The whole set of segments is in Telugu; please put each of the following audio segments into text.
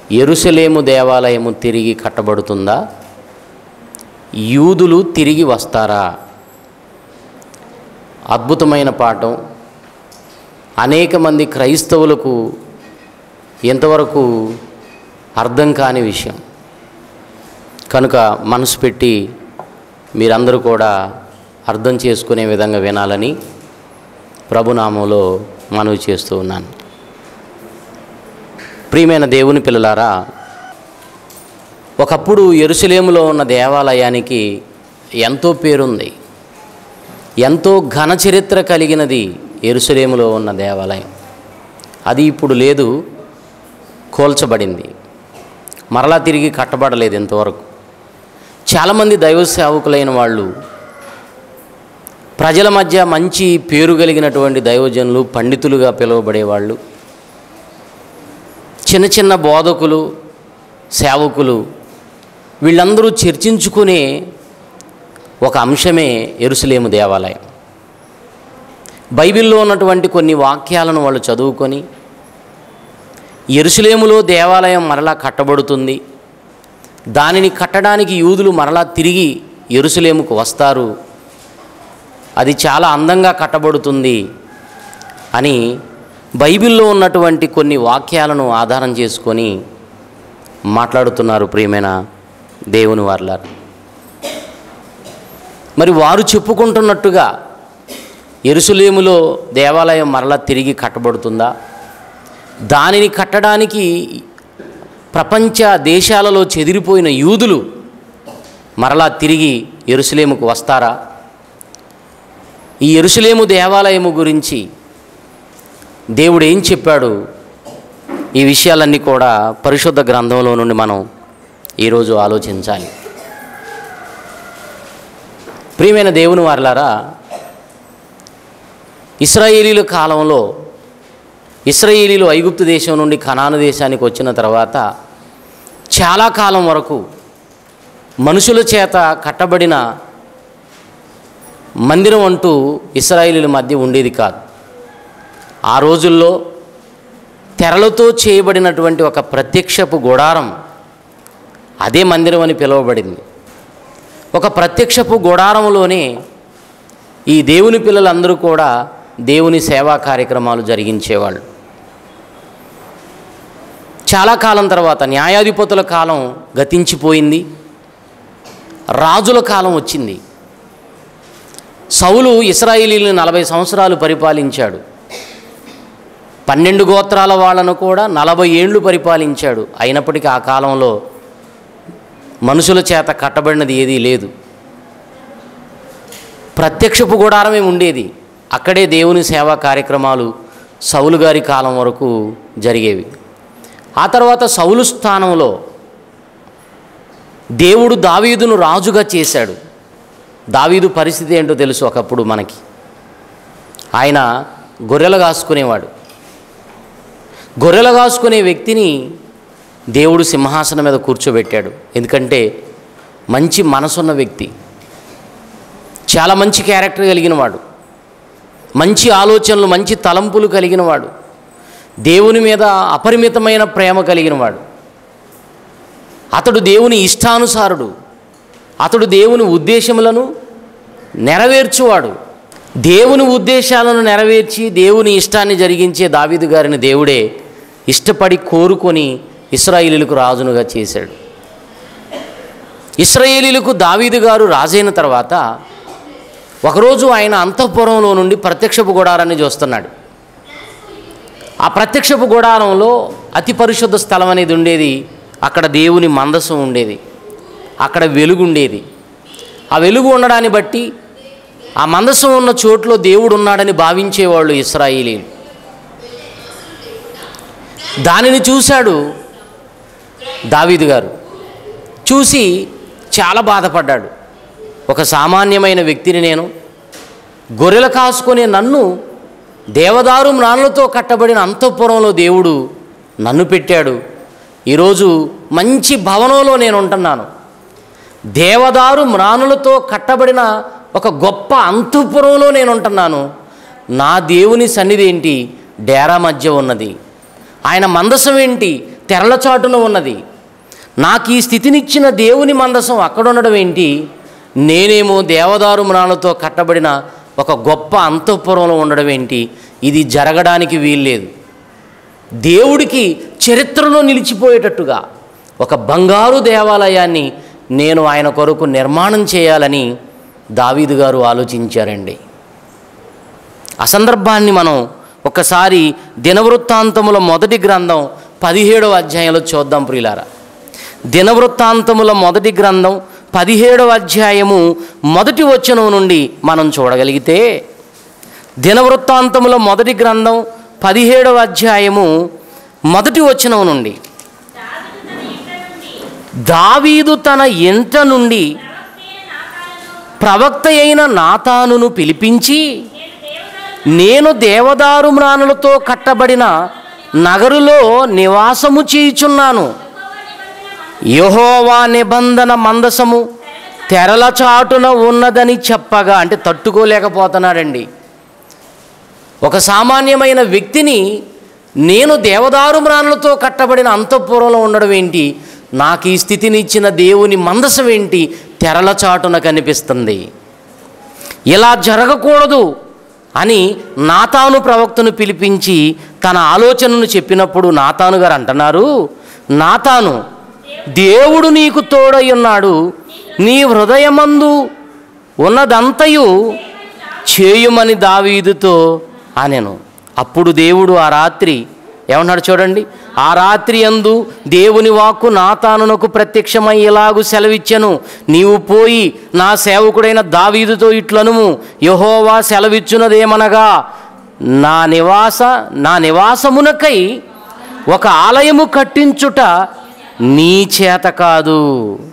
ఎరుసలేము దేవాలయము తిరిగి కట్టబడుతుందా యూదులు తిరిగి వస్తారా అద్భుతమైన పాఠం అనేక మంది క్రైస్తవులకు ఎంతవరకు అర్థం కాని విషయం కనుక మనసు పెట్టి మీరందరూ కూడా అర్థం చేసుకునే విధంగా వినాలని ప్రభునామంలో మనవి చేస్తూ ఉన్నాను ప్రియమైన దేవుని పిల్లలారా ఒకప్పుడు ఎరుసలేములో ఉన్న దేవాలయానికి ఎంతో పేరుంది ఎంతో ఘన చరిత్ర కలిగినది ఎరుసలేములో ఉన్న దేవాలయం అది ఇప్పుడు లేదు కోల్చబడింది మరలా తిరిగి కట్టబడలేదు ఇంతవరకు చాలామంది దైవ సేవకులైన వాళ్ళు ప్రజల మధ్య మంచి పేరు కలిగినటువంటి దైవజనులు పండితులుగా పిలువబడేవాళ్ళు చిన్న చిన్న బోధకులు సేవకులు వీళ్ళందరూ చర్చించుకునే ఒక అంశమే ఎరుసలేము దేవాలయం బైబిల్లో ఉన్నటువంటి కొన్ని వాక్యాలను వాళ్ళు చదువుకొని ఎరుసలేములో దేవాలయం మరలా కట్టబడుతుంది దానిని కట్టడానికి యూదులు మరలా తిరిగి ఎరుసలేముకు వస్తారు అది చాలా అందంగా కట్టబడుతుంది అని బైబిల్లో ఉన్నటువంటి కొన్ని వాక్యాలను ఆధారం చేసుకొని మాట్లాడుతున్నారు ప్రియమైన దేవుని వార్లారు మరి వారు చెప్పుకుంటున్నట్టుగా ఎరుసలేములో దేవాలయం మరలా తిరిగి కట్టబడుతుందా దానిని కట్టడానికి ప్రపంచ దేశాలలో చెదిరిపోయిన యూదులు మరలా తిరిగి ఎరుసలేముకు వస్తారా ఈ ఎరుసలేము దేవాలయము గురించి దేవుడు ఏం చెప్పాడు ఈ విషయాలన్నీ కూడా పరిశుద్ధ గ్రంథంలో నుండి మనం ఈరోజు ఆలోచించాలి ప్రియమైన దేవుని వారలారా ఇస్రాయేలీల కాలంలో ఇస్రాయేలీలు ఐగుప్తు దేశం నుండి కనాను దేశానికి వచ్చిన తర్వాత చాలా కాలం వరకు మనుషుల చేత కట్టబడిన మందిరం అంటూ ఇస్రాయేలీల మధ్య ఉండేది కాదు ఆ రోజుల్లో తెరలతో చేయబడినటువంటి ఒక ప్రత్యక్షపు గుడారం అదే మందిరం అని పిలువబడింది ఒక ప్రత్యక్షపు గుడారంలోనే ఈ దేవుని పిల్లలందరూ కూడా దేవుని సేవా కార్యక్రమాలు జరిగించేవాళ్ళు చాలా కాలం తర్వాత న్యాయాధిపతుల కాలం గతించిపోయింది రాజుల కాలం వచ్చింది సౌలు ఇస్రాయేలీలను నలభై సంవత్సరాలు పరిపాలించాడు పన్నెండు గోత్రాల వాళ్ళను కూడా నలభై ఏళ్ళు పరిపాలించాడు అయినప్పటికీ ఆ కాలంలో మనుషుల చేత కట్టబడినది ఏదీ లేదు ప్రత్యక్షపు గుడారమే ఉండేది అక్కడే దేవుని సేవా కార్యక్రమాలు సౌలు గారి కాలం వరకు జరిగేవి ఆ తర్వాత సౌలు స్థానంలో దేవుడు దావీదును రాజుగా చేశాడు దావీదు పరిస్థితి ఏంటో తెలుసు ఒకప్పుడు మనకి ఆయన గొర్రెలు కాసుకునేవాడు గొర్రెలు కాసుకునే వ్యక్తిని దేవుడు సింహాసనం మీద కూర్చోబెట్టాడు ఎందుకంటే మంచి మనసున్న వ్యక్తి చాలా మంచి క్యారెక్టర్ కలిగిన వాడు మంచి ఆలోచనలు మంచి తలంపులు కలిగిన వాడు దేవుని మీద అపరిమితమైన ప్రేమ కలిగిన వాడు అతడు దేవుని ఇష్టానుసారుడు అతడు దేవుని ఉద్దేశములను నెరవేర్చువాడు దేవుని ఉద్దేశాలను నెరవేర్చి దేవుని ఇష్టాన్ని జరిగించే దావీదు గారిని దేవుడే ఇష్టపడి కోరుకొని ఇస్రాయేలీలకు రాజునుగా చేశాడు ఇస్రాయేలీలకు దావీదు గారు రాజైన తర్వాత ఒకరోజు ఆయన అంతఃపురంలో నుండి ప్రత్యక్షపు గుడారాన్ని చూస్తున్నాడు ఆ ప్రత్యక్షపు గుడారంలో అతి పరిశుద్ధ స్థలం అనేది ఉండేది అక్కడ దేవుని మందసం ఉండేది అక్కడ వెలుగు ఉండేది ఆ వెలుగు ఉండడాన్ని బట్టి ఆ మందసం ఉన్న చోట్లో దేవుడు ఉన్నాడని భావించేవాళ్ళు ఇస్రాయిలీలు దానిని చూశాడు దావీదు గారు చూసి చాలా బాధపడ్డాడు ఒక సామాన్యమైన వ్యక్తిని నేను గొర్రెలు కాసుకునే నన్ను దేవదారు మ్రాణులతో కట్టబడిన అంతఃపురంలో దేవుడు నన్ను పెట్టాడు ఈరోజు మంచి భవనంలో నేను ఉంటున్నాను దేవదారు మ్రాణులతో కట్టబడిన ఒక గొప్ప అంతఃపురంలో నేను ఉంటున్నాను నా దేవుని సన్నిధి ఏంటి డేరా మధ్య ఉన్నది ఆయన మందసం ఏంటి తెరలచాటున ఉన్నది నాకు ఈ స్థితినిచ్చిన దేవుని మందసం అక్కడ ఉండడం ఏంటి నేనేమో దేవదారు మ్రాణులతో కట్టబడిన ఒక గొప్ప అంతఃపురంలో ఉండడం ఏంటి ఇది జరగడానికి వీల్లేదు దేవుడికి చరిత్రలో నిలిచిపోయేటట్టుగా ఒక బంగారు దేవాలయాన్ని నేను ఆయన కొరకు నిర్మాణం చేయాలని దావీదు గారు ఆలోచించారండి ఆ సందర్భాన్ని మనం ఒకసారి దినవృత్తాంతముల మొదటి గ్రంథం పదిహేడవ అధ్యాయంలో చూద్దాం ప్రియులారా దినవృత్తాంతముల మొదటి గ్రంథం పదిహేడవ అధ్యాయము మొదటి వచనం నుండి మనం చూడగలిగితే దినవృత్తాంతముల మొదటి గ్రంథం పదిహేడవ అధ్యాయము మొదటి వచనం నుండి దావీదు తన ఇంట నుండి ప్రవక్త అయిన నాతానును పిలిపించి నేను దేవదారు మ్రానులతో కట్టబడిన నగరులో నివాసము చేయుచున్నాను యహోవా నిబంధన మందసము తెరల చాటున ఉన్నదని చెప్పగా అంటే తట్టుకోలేకపోతున్నాడండి ఒక సామాన్యమైన వ్యక్తిని నేను దేవదారు మ్రానులతో కట్టబడిన అంతఃపురంలో ఉండడం ఏంటి నాకు ఈ స్థితిని ఇచ్చిన దేవుని మందసం ఏంటి తెరల చాటున కనిపిస్తుంది ఇలా జరగకూడదు అని నాతాను ప్రవక్తను పిలిపించి తన ఆలోచనను చెప్పినప్పుడు నాతాను గారు అంటున్నారు నాతాను దేవుడు నీకు తోడై ఉన్నాడు నీ హృదయమందు ఉన్నదంతయు చేయుమని దావీదుతో అనెను అప్పుడు దేవుడు ఆ రాత్రి ఏమన్నాడు చూడండి ఆ రాత్రి అందు దేవుని వాక్కు నాతానునకు ప్రత్యక్షమై ఇలాగు సెలవిచ్చెను నీవు పోయి నా సేవకుడైన దావీదుతో ఇట్లనుము యహోవా సెలవిచ్చున్నదేమనగా నా నివాస నా నివాసమునకై ఒక ఆలయము కట్టించుట నీ చేత కాదు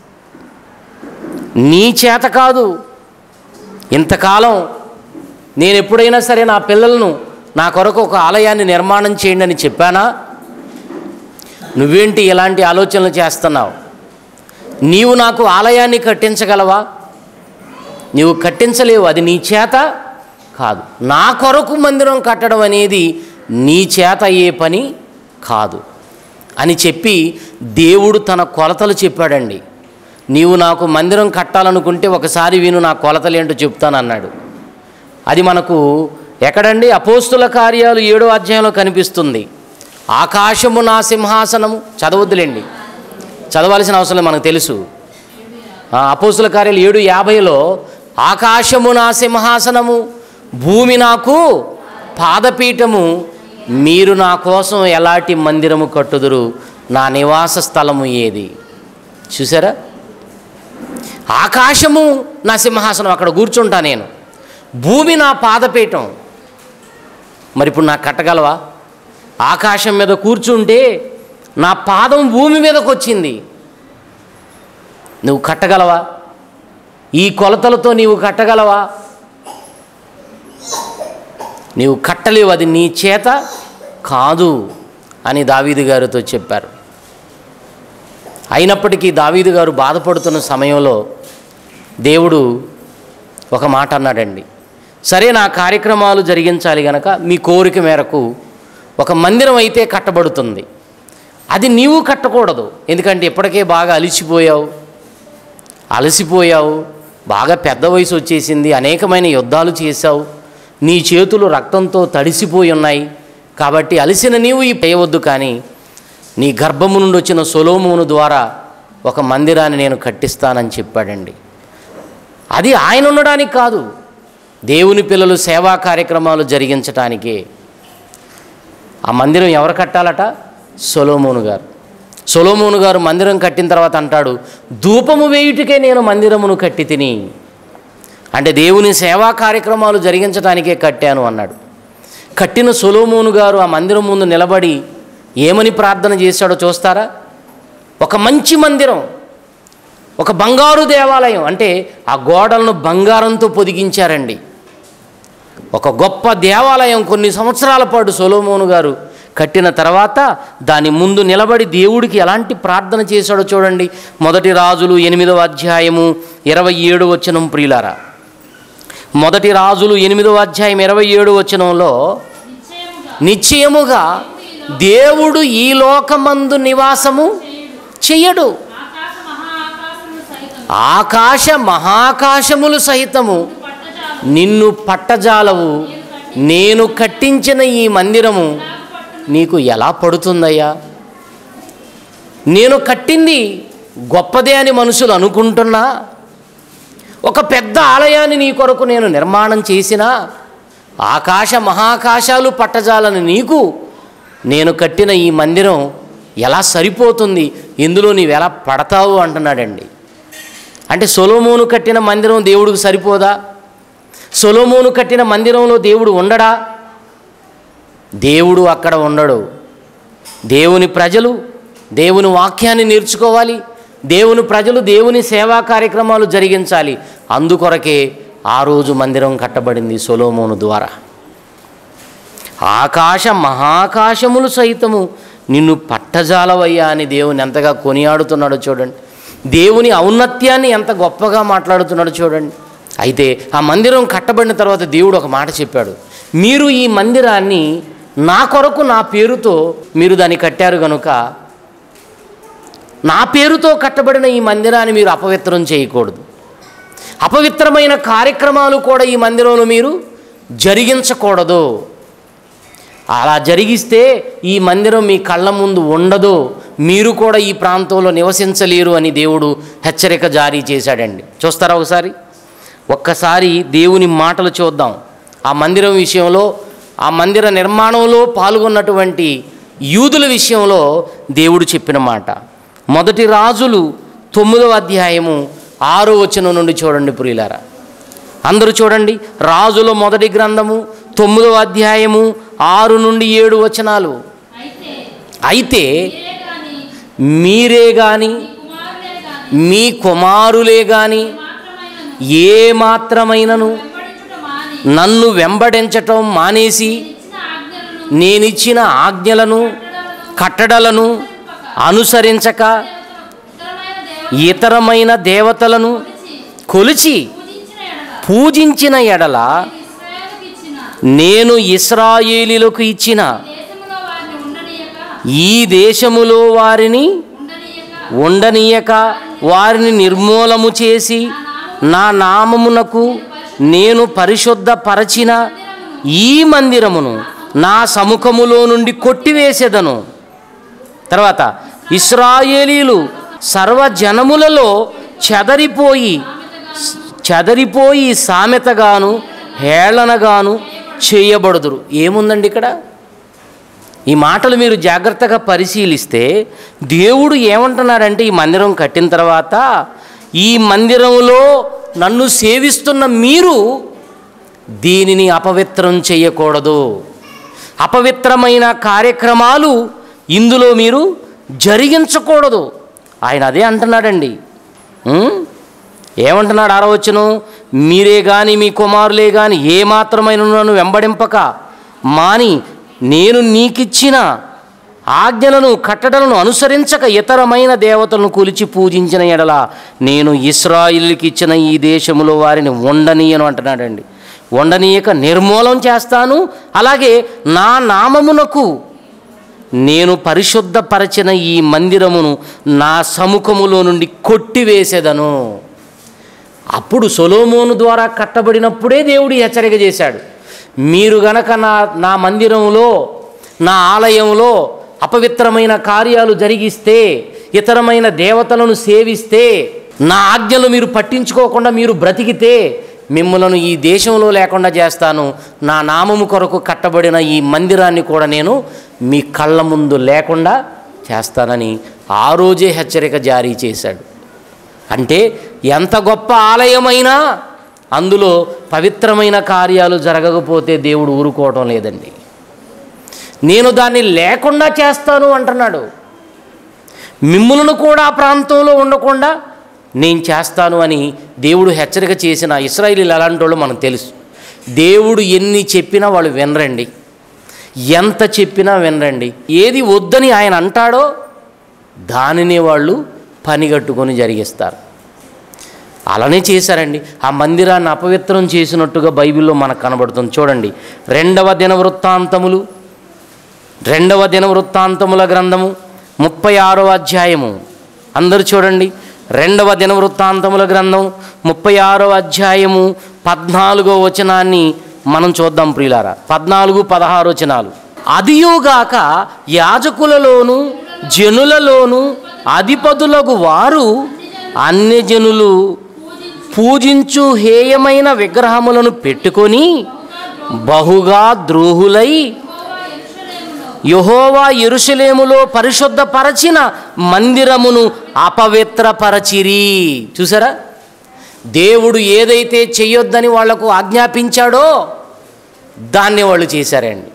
నీ చేత కాదు ఇంతకాలం నేను ఎప్పుడైనా సరే నా పిల్లలను నా కొరకు ఒక ఆలయాన్ని నిర్మాణం చేయండి అని చెప్పానా నువ్వేంటి ఇలాంటి ఆలోచనలు చేస్తున్నావు నీవు నాకు ఆలయాన్ని కట్టించగలవా నీవు కట్టించలేవు అది నీ చేత కాదు నా కొరకు మందిరం కట్టడం అనేది నీ చేత అయ్యే పని కాదు అని చెప్పి దేవుడు తన కొలతలు చెప్పాడండి నీవు నాకు మందిరం కట్టాలనుకుంటే ఒకసారి విను నా కొలతలు ఏంటో చెప్తానన్నాడు అది మనకు ఎక్కడండి అపోస్తుల కార్యాలు ఏడో అధ్యాయంలో కనిపిస్తుంది ఆకాశము నా సింహాసనము చదవద్దులేండి చదవాల్సిన అవసరం లేదు, మనకు తెలుసు ఆ, అపోస్తుల కార్యాలు ఏడు యాభైలో ఆకాశము నా సింహాసనము భూమి నాకు పాదపీఠము మీరు నా కోసం ఎలాంటి మందిరము కట్టుదురు నా నివాస స్థలము ఏది చూసారా ఆకాశము నా సింహాసనం అక్కడ కూర్చుంటా నేను భూమి నా పాదపీఠం మరి ఇప్పుడు నాకు కట్టగలవా ఆకాశం మీద కూర్చుంటే నా పాదం భూమి మీదకి వచ్చింది నువ్వు కట్టగలవా ఈ కొలతలతో నీవు కట్టగలవా నీవు కట్టలేవు అది నీ చేత కాదు అని దావీదు గారితో చెప్పారు అయినప్పటికీ దావీదు గారు బాధపడుతున్న సమయంలో దేవుడు ఒక మాట అన్నాడండి సరే నా కార్యక్రమాలు జరిగించాలి గనక మీ కోరిక మేరకు ఒక మందిరం అయితే కట్టబడుతుంది అది నీవు కట్టకూడదు ఎందుకంటే ఇప్పటికే బాగా అలిసిపోయావు అలసిపోయావు బాగా పెద్ద వయసు వచ్చేసింది అనేకమైన యుద్ధాలు చేశావు నీ చేతులు రక్తంతో తడిసిపోయి ఉన్నాయి కాబట్టి అలసిన నీవు ఈ చేయవద్దు కానీ నీ గర్భము నుండి వచ్చిన సొలోమును ద్వారా ఒక మందిరాన్ని నేను కట్టిస్తానని చెప్పాడండి అది ఆయన ఉండడానికి కాదు దేవుని పిల్లలు సేవా కార్యక్రమాలు జరిగించటానికే ఆ మందిరం ఎవరు కట్టాలట సొలోమోను గారు సొలోమోను గారు మందిరం కట్టిన తర్వాత అంటాడు ధూపము వేయుటికే నేను మందిరమును కట్టి తిని అంటే దేవుని సేవా కార్యక్రమాలు జరిగించడానికే కట్టాను అన్నాడు కట్టిన సొలోమోను గారు ఆ మందిరం ముందు నిలబడి ఏమని ప్రార్థన చేశాడో చూస్తారా ఒక మంచి మందిరం ఒక బంగారు దేవాలయం అంటే ఆ గోడలను బంగారంతో పొదిగించారండి ఒక గొప్ప దేవాలయం కొన్ని సంవత్సరాల పాటు సొలోమోను గారు కట్టిన తర్వాత దాని ముందు నిలబడి దేవుడికి ఎలాంటి ప్రార్థన చేశాడో చూడండి మొదటి రాజులు ఎనిమిదవ అధ్యాయము ఇరవై ఏడు వచనం ప్రియులారా మొదటి రాజులు ఎనిమిదవ అధ్యాయం ఇరవై ఏడు వచనంలో నిశ్చయముగా దేవుడు ఈ లోకమందు నివాసము చెయ్యడు ఆకాశ మహా ఆకాశములు సైతం ఆకాశ మహాకాశములు సహితము పట్టజాలు నిన్ను పట్టజాలవు నేను కట్టించిన ఈ మందిరము నీకు ఎలా పడుతుందయ్యా నేను కట్టింది గొప్పదే అని మనుషులు అనుకుంటున్నా ఒక పెద్ద ఆలయాన్ని నీ కొరకు నేను నిర్మాణం చేసినా ఆకాశ మహాకాశాలు పట్టజాలని నీకు నేను కట్టిన ఈ మందిరం ఎలా సరిపోతుంది ఇందులో నీవు ఎలా పడతావు అంటున్నాడండి అంటే సొలోమోను కట్టిన మందిరం దేవుడికి సరిపోదా సొలోమోను కట్టిన మందిరంలో దేవుడు ఉండడా దేవుడు అక్కడ ఉండడు దేవుని ప్రజలు దేవుని వాక్యాన్ని నేర్చుకోవాలి దేవుని ప్రజలు దేవుని సేవా కార్యక్రమాలు జరిగించాలి అందుకొరకే ఆ రోజు మందిరం కట్టబడింది సొలోమోను ద్వారా ఆకాశ మహాకాశములు సైతము నిన్ను పట్టజాలవయ్యా అని దేవుని ఎంతగా కొనియాడుతున్నాడో చూడండి దేవుని ఔన్నత్యాన్ని ఎంత గొప్పగా మాట్లాడుతున్నాడో చూడండి అయితే ఆ మందిరం కట్టబడిన తర్వాత దేవుడు ఒక మాట చెప్పాడు మీరు ఈ మందిరాన్ని నా కొరకు నా పేరుతో మీరు దాన్ని కట్టారు గనుక నా పేరుతో కట్టబడిన ఈ మందిరాన్ని మీరు అపవిత్రం చేయకూడదు అపవిత్రమైన కార్యక్రమాలు కూడా ఈ మందిరంలో మీరు జరిగించకూడదు అలా జరిగిస్తే ఈ మందిరం మీ కళ్ళ ముందు ఉండదు మీరు కూడా ఈ ప్రాంతంలో నివసించలేరు అని దేవుడు హెచ్చరిక జారీ చేశాడండి చూస్తారా ఒకసారి ఒక్కసారి దేవుని మాటలు చూద్దాం ఆ మందిరం విషయంలో ఆ మందిర నిర్మాణంలో పాల్గొన్నటువంటి యూదుల విషయంలో దేవుడు చెప్పిన మాట మొదటి రాజులు తొమ్మిదవ అధ్యాయము ఆరో వచనం నుండి చూడండి ప్రియులారా అందరూ చూడండి రాజుల మొదటి గ్రంథము తొమ్మిదవ అధ్యాయము ఆరు నుండి ఏడు వచనాలు అయితే అయితే మీరే గాని మీరే గాని కుమారులే గాని మీ కుమారులే గాని మాత్రమైనను ఏ మాత్రమైనను వెంబడించుట మాని నన్ను వెంబడించటం మానేసి ఇచ్చిన ఆజ్ఞలను నేనిచ్చిన ఆజ్ఞలను కట్టడలను అనుసరించక ఇతరమైన దేవ ఇతరమైన దేవతలను కొలిచి పూజించిన ఎడల పూజించిన ఎడల ఇశ్రాయేలుకు ఇచ్చిన నేను ఇస్రాయేలీలకు ఇచ్చిన దేశములో వారిని ఉండనీయక ఈ దేశములో వారిని ఉండనీయక ఉండనీయక వారిని నిర్మూలము చేసి నా నామమునకు నేను పరిశుద్ధపరచిన ఈ మందిరమును నా సముఖములో నుండి కొట్టివేసేదను తర్వాత ఇస్రాయేలీలు సర్వజనములలో చెదరిపోయి చెదరిపోయి సామెతగాను హేళనగాను చేయబడుదురు ఏముందండి ఇక్కడ ఈ మాటలు మీరు జాగ్రత్తగా పరిశీలిస్తే దేవుడు ఏమంటున్నాడంటే ఈ మందిరం కట్టిన తర్వాత ఈ మందిరంలో నన్ను సేవిస్తున్న మీరు దీనిని అపవిత్రం చేయకూడదు అపవిత్రమైన కార్యక్రమాలు ఇందులో మీరు జరిగించకూడదు ఆయన అదే అంటున్నాడండి ఉం? ఏమంటున్నాడు ఆరవచ్చును మీరే గాని మీ కుమారులే గాని ఏ మాత్రమైన నన్ను వెంబడింపక మాని నేను నీకిచ్చిన ఆజ్ఞలను కట్టడలను అనుసరించక ఇతరమైన దేవతలను కొలిచి పూజించిన ఎడల నేను ఇస్రాయిల్కి ఇచ్చిన ఈ దేశములో వారిని ఉండనీయను అంటున్నాడండి ఉండనీయక నిర్మూలం చేస్తాను అలాగే నా నామమునకు నేను పరిశుద్ధపరచిన ఈ మందిరమును నా సముఖములో నుండి కొట్టివేసేదను అప్పుడు సొలోమోను ద్వారా కట్టబడినప్పుడే దేవుడు ఈ హెచ్చరిక చేశాడు మీరు గనక నా నా మందిరంలో నా ఆలయంలో అపవిత్రమైన కార్యాలు జరిగిస్తే ఇతరమైన దేవతలను సేవిస్తే నా ఆజ్ఞలు మీరు పట్టించుకోకుండా మీరు బ్రతికితే మిమ్మలను ఈ దేశంలో లేకుండా చేస్తాను నా నామము కొరకు కట్టబడిన ఈ మందిరాన్ని కూడా నేను మీ కళ్ళ ముందు లేకుండా చేస్తానని ఆ రోజే హెచ్చరిక జారీ చేశాడు అంటే ఎంత గొప్ప ఆలయమైనా అందులో పవిత్రమైన కార్యాలు జరగకపోతే దేవుడు ఊరుకోవటం లేదండి నేను దాన్ని లేకుండా చేస్తాను అంటున్నాడు మిమ్ములను కూడా ఆ ప్రాంతంలో ఉండకుండా నేను చేస్తాను అని దేవుడు హెచ్చరిక చేసిన ఇస్రాయిలీలు ఎలాంటి వాళ్ళు మనకు తెలుసు దేవుడు ఎన్ని చెప్పినా వాళ్ళు వినరండి ఎంత చెప్పినా వినరండి ఏది వద్దని ఆయన అంటాడో దానినే వాళ్ళు పనిగట్టుకొని జరిగిస్తారు అలానే చేశారండి ఆ మందిరాన్ని అపవిత్రం చేసినట్టుగా బైబిల్లో మనకు కనబడుతుంది చూడండి రెండవ దిన వృత్తాంతములు రెండవ దిన వృత్తాంతముల గ్రంథము ముప్పై ఆరో అధ్యాయము అందరూ చూడండి రెండవ దిన వృత్తాంతముల గ్రంథం ముప్పై ఆరో అధ్యాయము పద్నాలుగో వచనాన్ని మనం చూద్దాం ప్రియులారా పద్నాలుగు పదహారు వచనాలు అదియుగాక యాజకులలోను జనులలోను అధిపతులకు వారు అన్ని జనులు పూజించు హేయమైన విగ్రహములను పెట్టుకొని బహుగా ద్రోహులై యహోవా ఎరుషలేములో పరిశుద్ధపరచిన మందిరమును అపవిత్రపరచిరి చూసారా దేవుడు ఏదైతే చెయ్యొద్దని వాళ్లకు ఆజ్ఞాపించాడో దాన్నే వాళ్ళు చేశారండి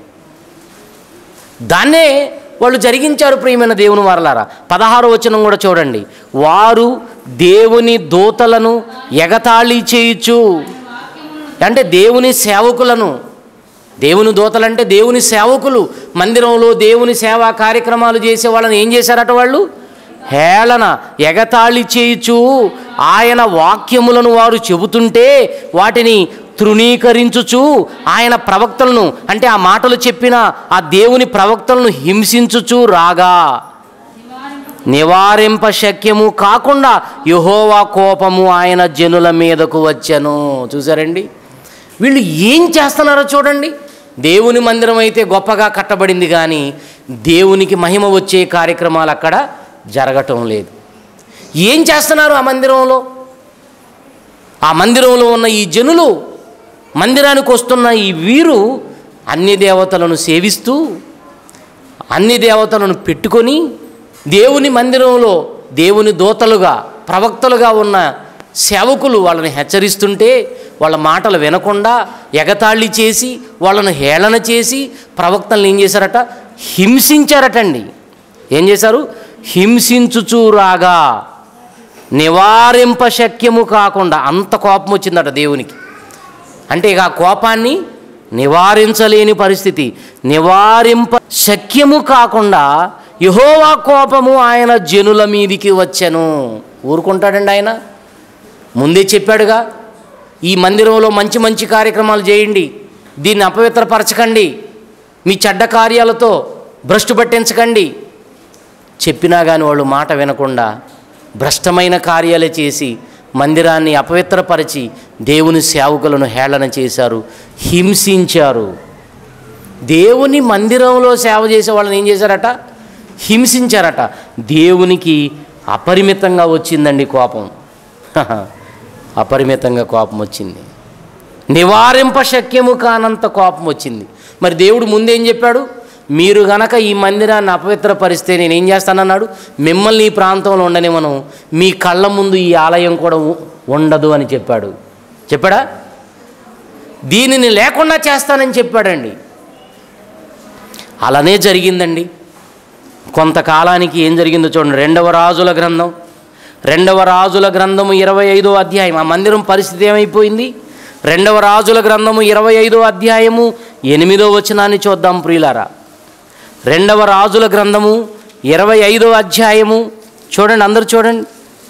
దాన్నే వాళ్ళు జరిగించారు ప్రియమైన దేవుని వారలారా పదహారు వచనం కూడా చూడండి వారు దేవుని దూతలను ఎగతాళి చేయుచు అంటే దేవుని సేవకులను దేవుని దూతలంటే దేవుని సేవకులు మందిరంలో దేవుని సేవా కార్యక్రమాలు చేసే వాళ్ళని ఏం చేశారట వాళ్ళు హేళన ఎగతాళి చేయుచు ఆయన వాక్యములను వారు చెబుతుంటే వాటిని తృణీకరించుచు ఆయన ప్రవక్తలను అంటే ఆ మాటలు చెప్పిన ఆ దేవుని ప్రవక్తలను హింసించుచు రాగా నివారింప శక్యము కాకుండా యహోవా కోపము ఆయన జనుల మీదకు వచ్చెను చూసారండి వీళ్ళు ఏం చేస్తున్నారో చూడండి దేవుని మందిరం అయితే గొప్పగా కట్టబడింది కానీ దేవునికి మహిమ వచ్చే కార్యక్రమాలు అక్కడ జరగటం లేదు ఏం చేస్తున్నారు ఆ మందిరంలో ఆ మందిరంలో ఉన్న ఈ జనులు మందిరానికి వస్తున్న ఈ వీరు అన్ని దేవతలను సేవిస్తూ అన్ని దేవతలను పెట్టుకొని దేవుని మందిరంలో దేవుని దూతలుగా ప్రవక్తలుగా ఉన్న సేవకులు వాళ్ళని హెచ్చరిస్తుంటే వాళ్ళ మాటలు వినకుండా ఎగతాళి చేసి వాళ్ళను హేళన చేసి ప్రవక్తలను ఏం చేశారట హింసించారటండి ఏం చేశారు హింసించుచూ రాగా నివారింప శక్యము కాకుండా అంత కోపం వచ్చిందట దేవునికి అంటే ఇక ఆ కోపాన్ని నివారించలేని పరిస్థితి నివారింప శక్యము కాకుండా యహోవా కోపము ఆయన జనుల మీదికి వచ్చెను ఊరుకుంటాడండి ఆయన ముందే చెప్పాడుగా ఈ మందిరంలో మంచి మంచి కార్యక్రమాలు చేయండి దీన్ని అపవిత్రపరచకండి మీ చెడ్డ కార్యాలతో భ్రష్టు పట్టించకండి చెప్పినా కానీ వాళ్ళు మాట వినకుండా భ్రష్టమైన కార్యాలే చేసి మందిరాన్ని అపవిత్రపరిచి దేవుని సేవకులను హేళన చేశారు హింసించారు దేవుని మందిరంలో సేవ చేసే వాళ్ళని ఏం చేశారట హింసించారట దేవునికి అపరిమితంగా వచ్చిందండి కోపం అపరిమితంగా కోపం వచ్చింది నివారింప శక్యము కానంత కోపం వచ్చింది మరి దేవుడు ముందేం చెప్పాడు మీరు గనక ఈ మందిరాన్ని అపవిత్రపరిస్తే నేను ఏం చేస్తానన్నాడు మిమ్మల్ని ఈ ప్రాంతంలో ఉండనివ్వను మీ కళ్ళ ముందు ఈ ఆలయం కూడా ఉ- ఉండదు అని చెప్పాడు చెప్పాడా దీనిని లేకుండా చేస్తానని చెప్పాడండి అలానే జరిగిందండి కొంతకాలానికి ఏం జరిగిందో చూడండి రెండవ రాజుల గ్రంథం రెండవ రాజుల గ్రంథము ఇరవై ఐదో అధ్యాయం ఆ మందిరం పరిస్థితి ఏమైపోయింది రెండవ రాజుల గ్రంథము ఇరవై ఐదో అధ్యాయము ఎనిమిదో వచనాన్ని చూద్దాం ప్రియులారా రెండవ రాజుల గ్రంథము ఇరవై ఐదో అధ్యాయము చూడండి అందరూ చూడండి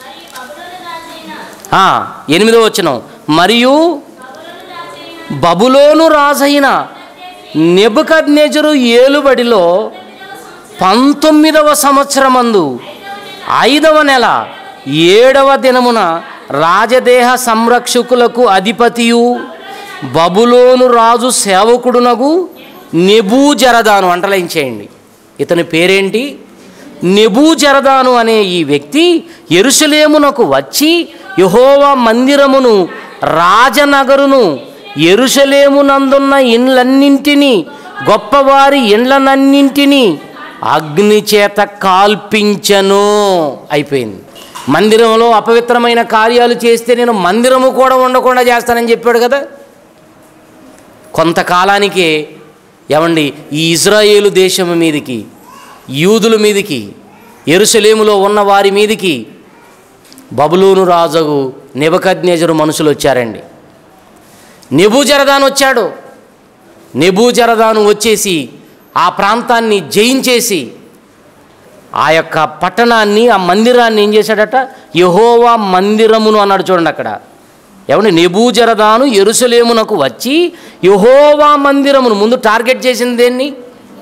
ఆ, ఎనిమిదో వచనం మరియు బబులోను రాజైన నెబుకద్నెజరు ఏలుబడిలో పంతొమ్మిదవ సంవత్సరమందు ఐదవ నెల ఏడవ దినమున రాజదేహ సంరక్షకులకు అధిపతియు బబులోను రాజు సేవకుడునగు నెబూజరదాను అంటలయించేయండి ఇతని పేరేంటి నెబూజరదాను అనే ఈ వ్యక్తి ఎరుసలేమునకు వచ్చి యహోవా మందిరమును రాజనగరును ఎరుసలేమునందున్న ఇండ్లన్నింటినీ గొప్పవారి ఇండ్లనన్నింటినీ అగ్ని చేత కాల్పించను అయిపోయింది మందిరంలో అపవిత్రమైన కార్యాలు చేస్తే నేను మందిరము కూడా ఉండకుండా చేస్తానని చెప్పాడు కదా కొంతకాలానికే ఏమండి ఈ ఇజ్రాయేలు దేశము మీదికి యూదుల మీదికి ఎరుసలేములో ఉన్న వారి మీదికి బబులోను రాజుకు నెబకజ్ఞజరు మనుషులు వచ్చారండి నెబూజరదాను వచ్చాడు నెబూజరదాను వచ్చేసి ఆ ప్రాంతాన్ని జయించేసి ఆ యొక్క పట్టణాన్ని ఆ మందిరాన్ని ఏం చేశాడట యహోవా మందిరమును అన్నాడు చూడండి అక్కడ ఏమండి నెబూజరదాను ఎరుసలేమునకు వచ్చి యహోవా మందిరమును ముందు టార్గెట్ చేసింది దేన్ని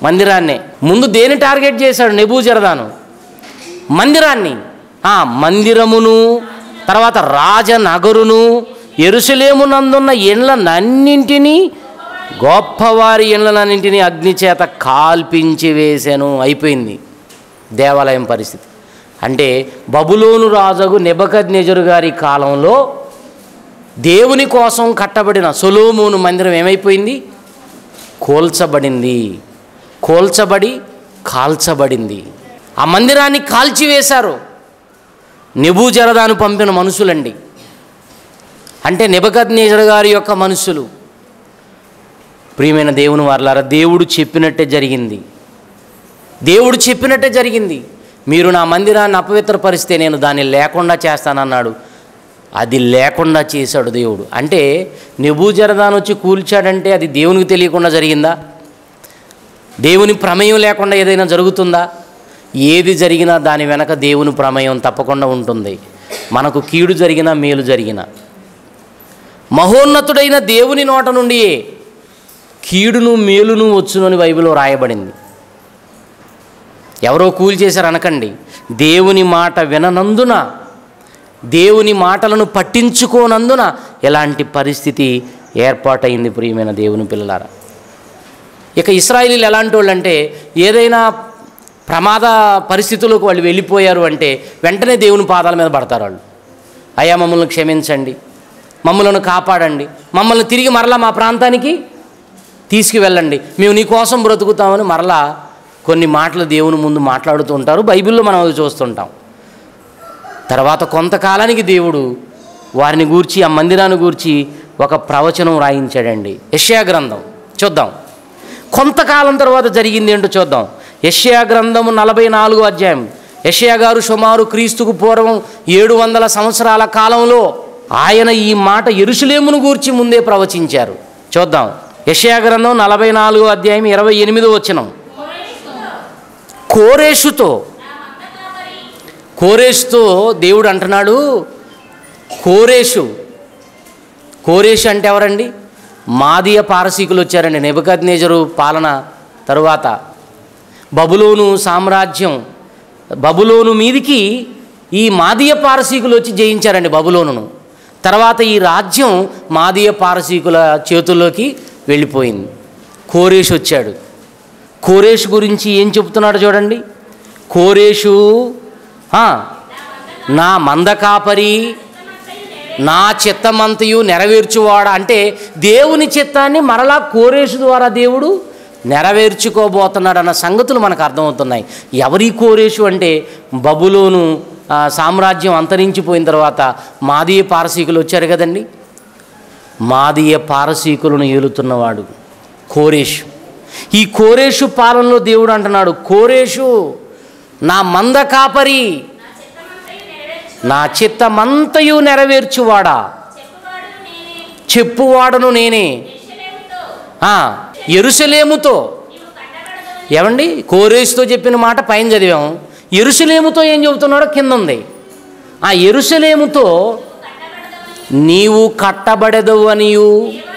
మందిరాన్నే ముందు దేని టార్గెట్ చేశాడు నెబూజరదాను మందిరాన్ని ఆ మందిరమును తర్వాత రాజనగరును ఎరుసలేమునందున్న ఇండ్లనన్నింటినీ గొప్పవారి ఇండ్లనన్నింటినీ అగ్ని చేత కాల్పించి వేశాను అయిపోయింది దేవాలయం పరిస్థితి అంటే బబులోను రాజుగు నెబకద్నెజరు గారి కాలంలో దేవుని కోసం కట్టబడిన సొలోమోను మందిరం ఏమైపోయింది కోల్చబడింది కోల్చబడి కాల్చబడింది ఆ మందిరాన్ని కాల్చివేశారు నెబూజరదాను పంపిన మనుషులండి అంటే నెబకద్నేజర్ గారి యొక్క మనుషులు ప్రియమైన దేవుని వారలారా దేవుడు చెప్పినట్టే జరిగింది దేవుడు చెప్పినట్టే జరిగింది మీరు నా మందిరాన్ని అపవిత్రపరిస్తే నేను దాన్ని లేకుండా చేస్తానన్నాడు అది లేకుండా చేశాడు దేవుడు అంటే నెబూజరదాన్ వచ్చి కూల్చాడంటే అది దేవునికి తెలియకుండా జరిగిందా దేవుని ప్రమేయం లేకుండా ఏదైనా జరుగుతుందా ఏది జరిగినా దాని వెనక దేవుని ప్రమేయం తప్పకుండా ఉంటుంది మనకు కీడు జరిగినా మేలు జరిగినా మహోన్నతుడైన దేవుని నోట నుండి కీడును మేలును వచ్చునని బైబిల్లో రాయబడింది ఎవరో కూల్ చేశారు అనకండి దేవుని మాట విననందున దేవుని మాటలను పట్టించుకోనందున ఎలాంటి పరిస్థితి ఏర్పాటైంది ప్రియమైన దేవుని పిల్లలారా ఇక ఇస్రాయిలీలు ఎలాంటి వాళ్ళు అంటే ఏదైనా ప్రమాద పరిస్థితులకు వాళ్ళు వెళ్ళిపోయారు అంటే వెంటనే దేవుని పాదాల మీద పడతారు వాళ్ళు అయ్యా మమ్మల్ని క్షమించండి మమ్మల్ని కాపాడండి మమ్మల్ని తిరిగి మరలా మా ప్రాంతానికి తీసుకువెళ్ళండి మేము నీ కోసం బ్రతుకుతామని మరలా కొన్ని మాటలు దేవుని ముందు మాట్లాడుతూ ఉంటారు బైబిల్లో మనం అవి చూస్తుంటాం తర్వాత కొంతకాలానికి దేవుడు వారిని గూర్చి ఆ మందిరాన్ని గూర్చి ఒక ప్రవచనం రాయించాడండి యష్యా గ్రంథం చూద్దాం కొంతకాలం తర్వాత జరిగింది ఏంటో చూద్దాం యష్యా గ్రంథము నలభై నాలుగు అధ్యాయం యష్యా గారు సుమారు క్రీస్తుకు పూర్వం ఏడు వందల సంవత్సరాల కాలంలో ఆయన ఈ మాట ఎరుసలేమును గూర్చి ముందే ప్రవచించారు చూద్దాం యష్యా గ్రంథం నలభై నాలుగో అధ్యాయం ఇరవై ఎనిమిదో వచనం కోరేషుతో కోరేషుతో దేవుడు అంటున్నాడు కోరేషు కోరేషు అంటే ఎవరండి మాదియ పారసీకులు వచ్చారండి నెబద్ పాలన తరువాత బబులోను సామ్రాజ్యం బబులోను మీదికి ఈ మాదీయ పారసీకులు వచ్చి జయించారండి బబులోనును తర్వాత ఈ రాజ్యం మాదీయ పారసీకుల చేతుల్లోకి వెళ్ళిపోయింది కోరేషు వచ్చాడు కోరేషు గురించి ఏం చెప్తున్నాడు చూడండి కోరేషు ఆ, నా మందకాపరి నా చిత్తమంతయు నెరవేర్చువాడ అంటే దేవుని చిత్తాన్ని మరలా కోరేషు ద్వారా దేవుడు నెరవేర్చుకోబోతున్నాడు అన్న సంగతులు మనకు అర్థమవుతున్నాయి ఎవరి కోరేషు అంటే బబులోను ఆ, సామ్రాజ్యం అంతరించిపోయిన తర్వాత మాదీయ పారసీకులు వచ్చారు కదండి మాదీయ పారసీకులను ఏలుతున్నవాడు కోరేషు ఈ కోరేషు పాలనలో దేవుడు అంటున్నాడు కోరేషు నా మంద కాపరి నా చిత్తమంతయు నెరవేర్చువాడా చెప్పువాడను నేనే ఆ, ఎరుసలేముతో ఏమండి కోరేసుతో చెప్పిన మాట పైన చదివాం ఎరుసలేముతో ఏం చెబుతున్నాడో కింద ఉంది ఆ ఎరుసలేముతో నీవు కట్టబడదవు అనియు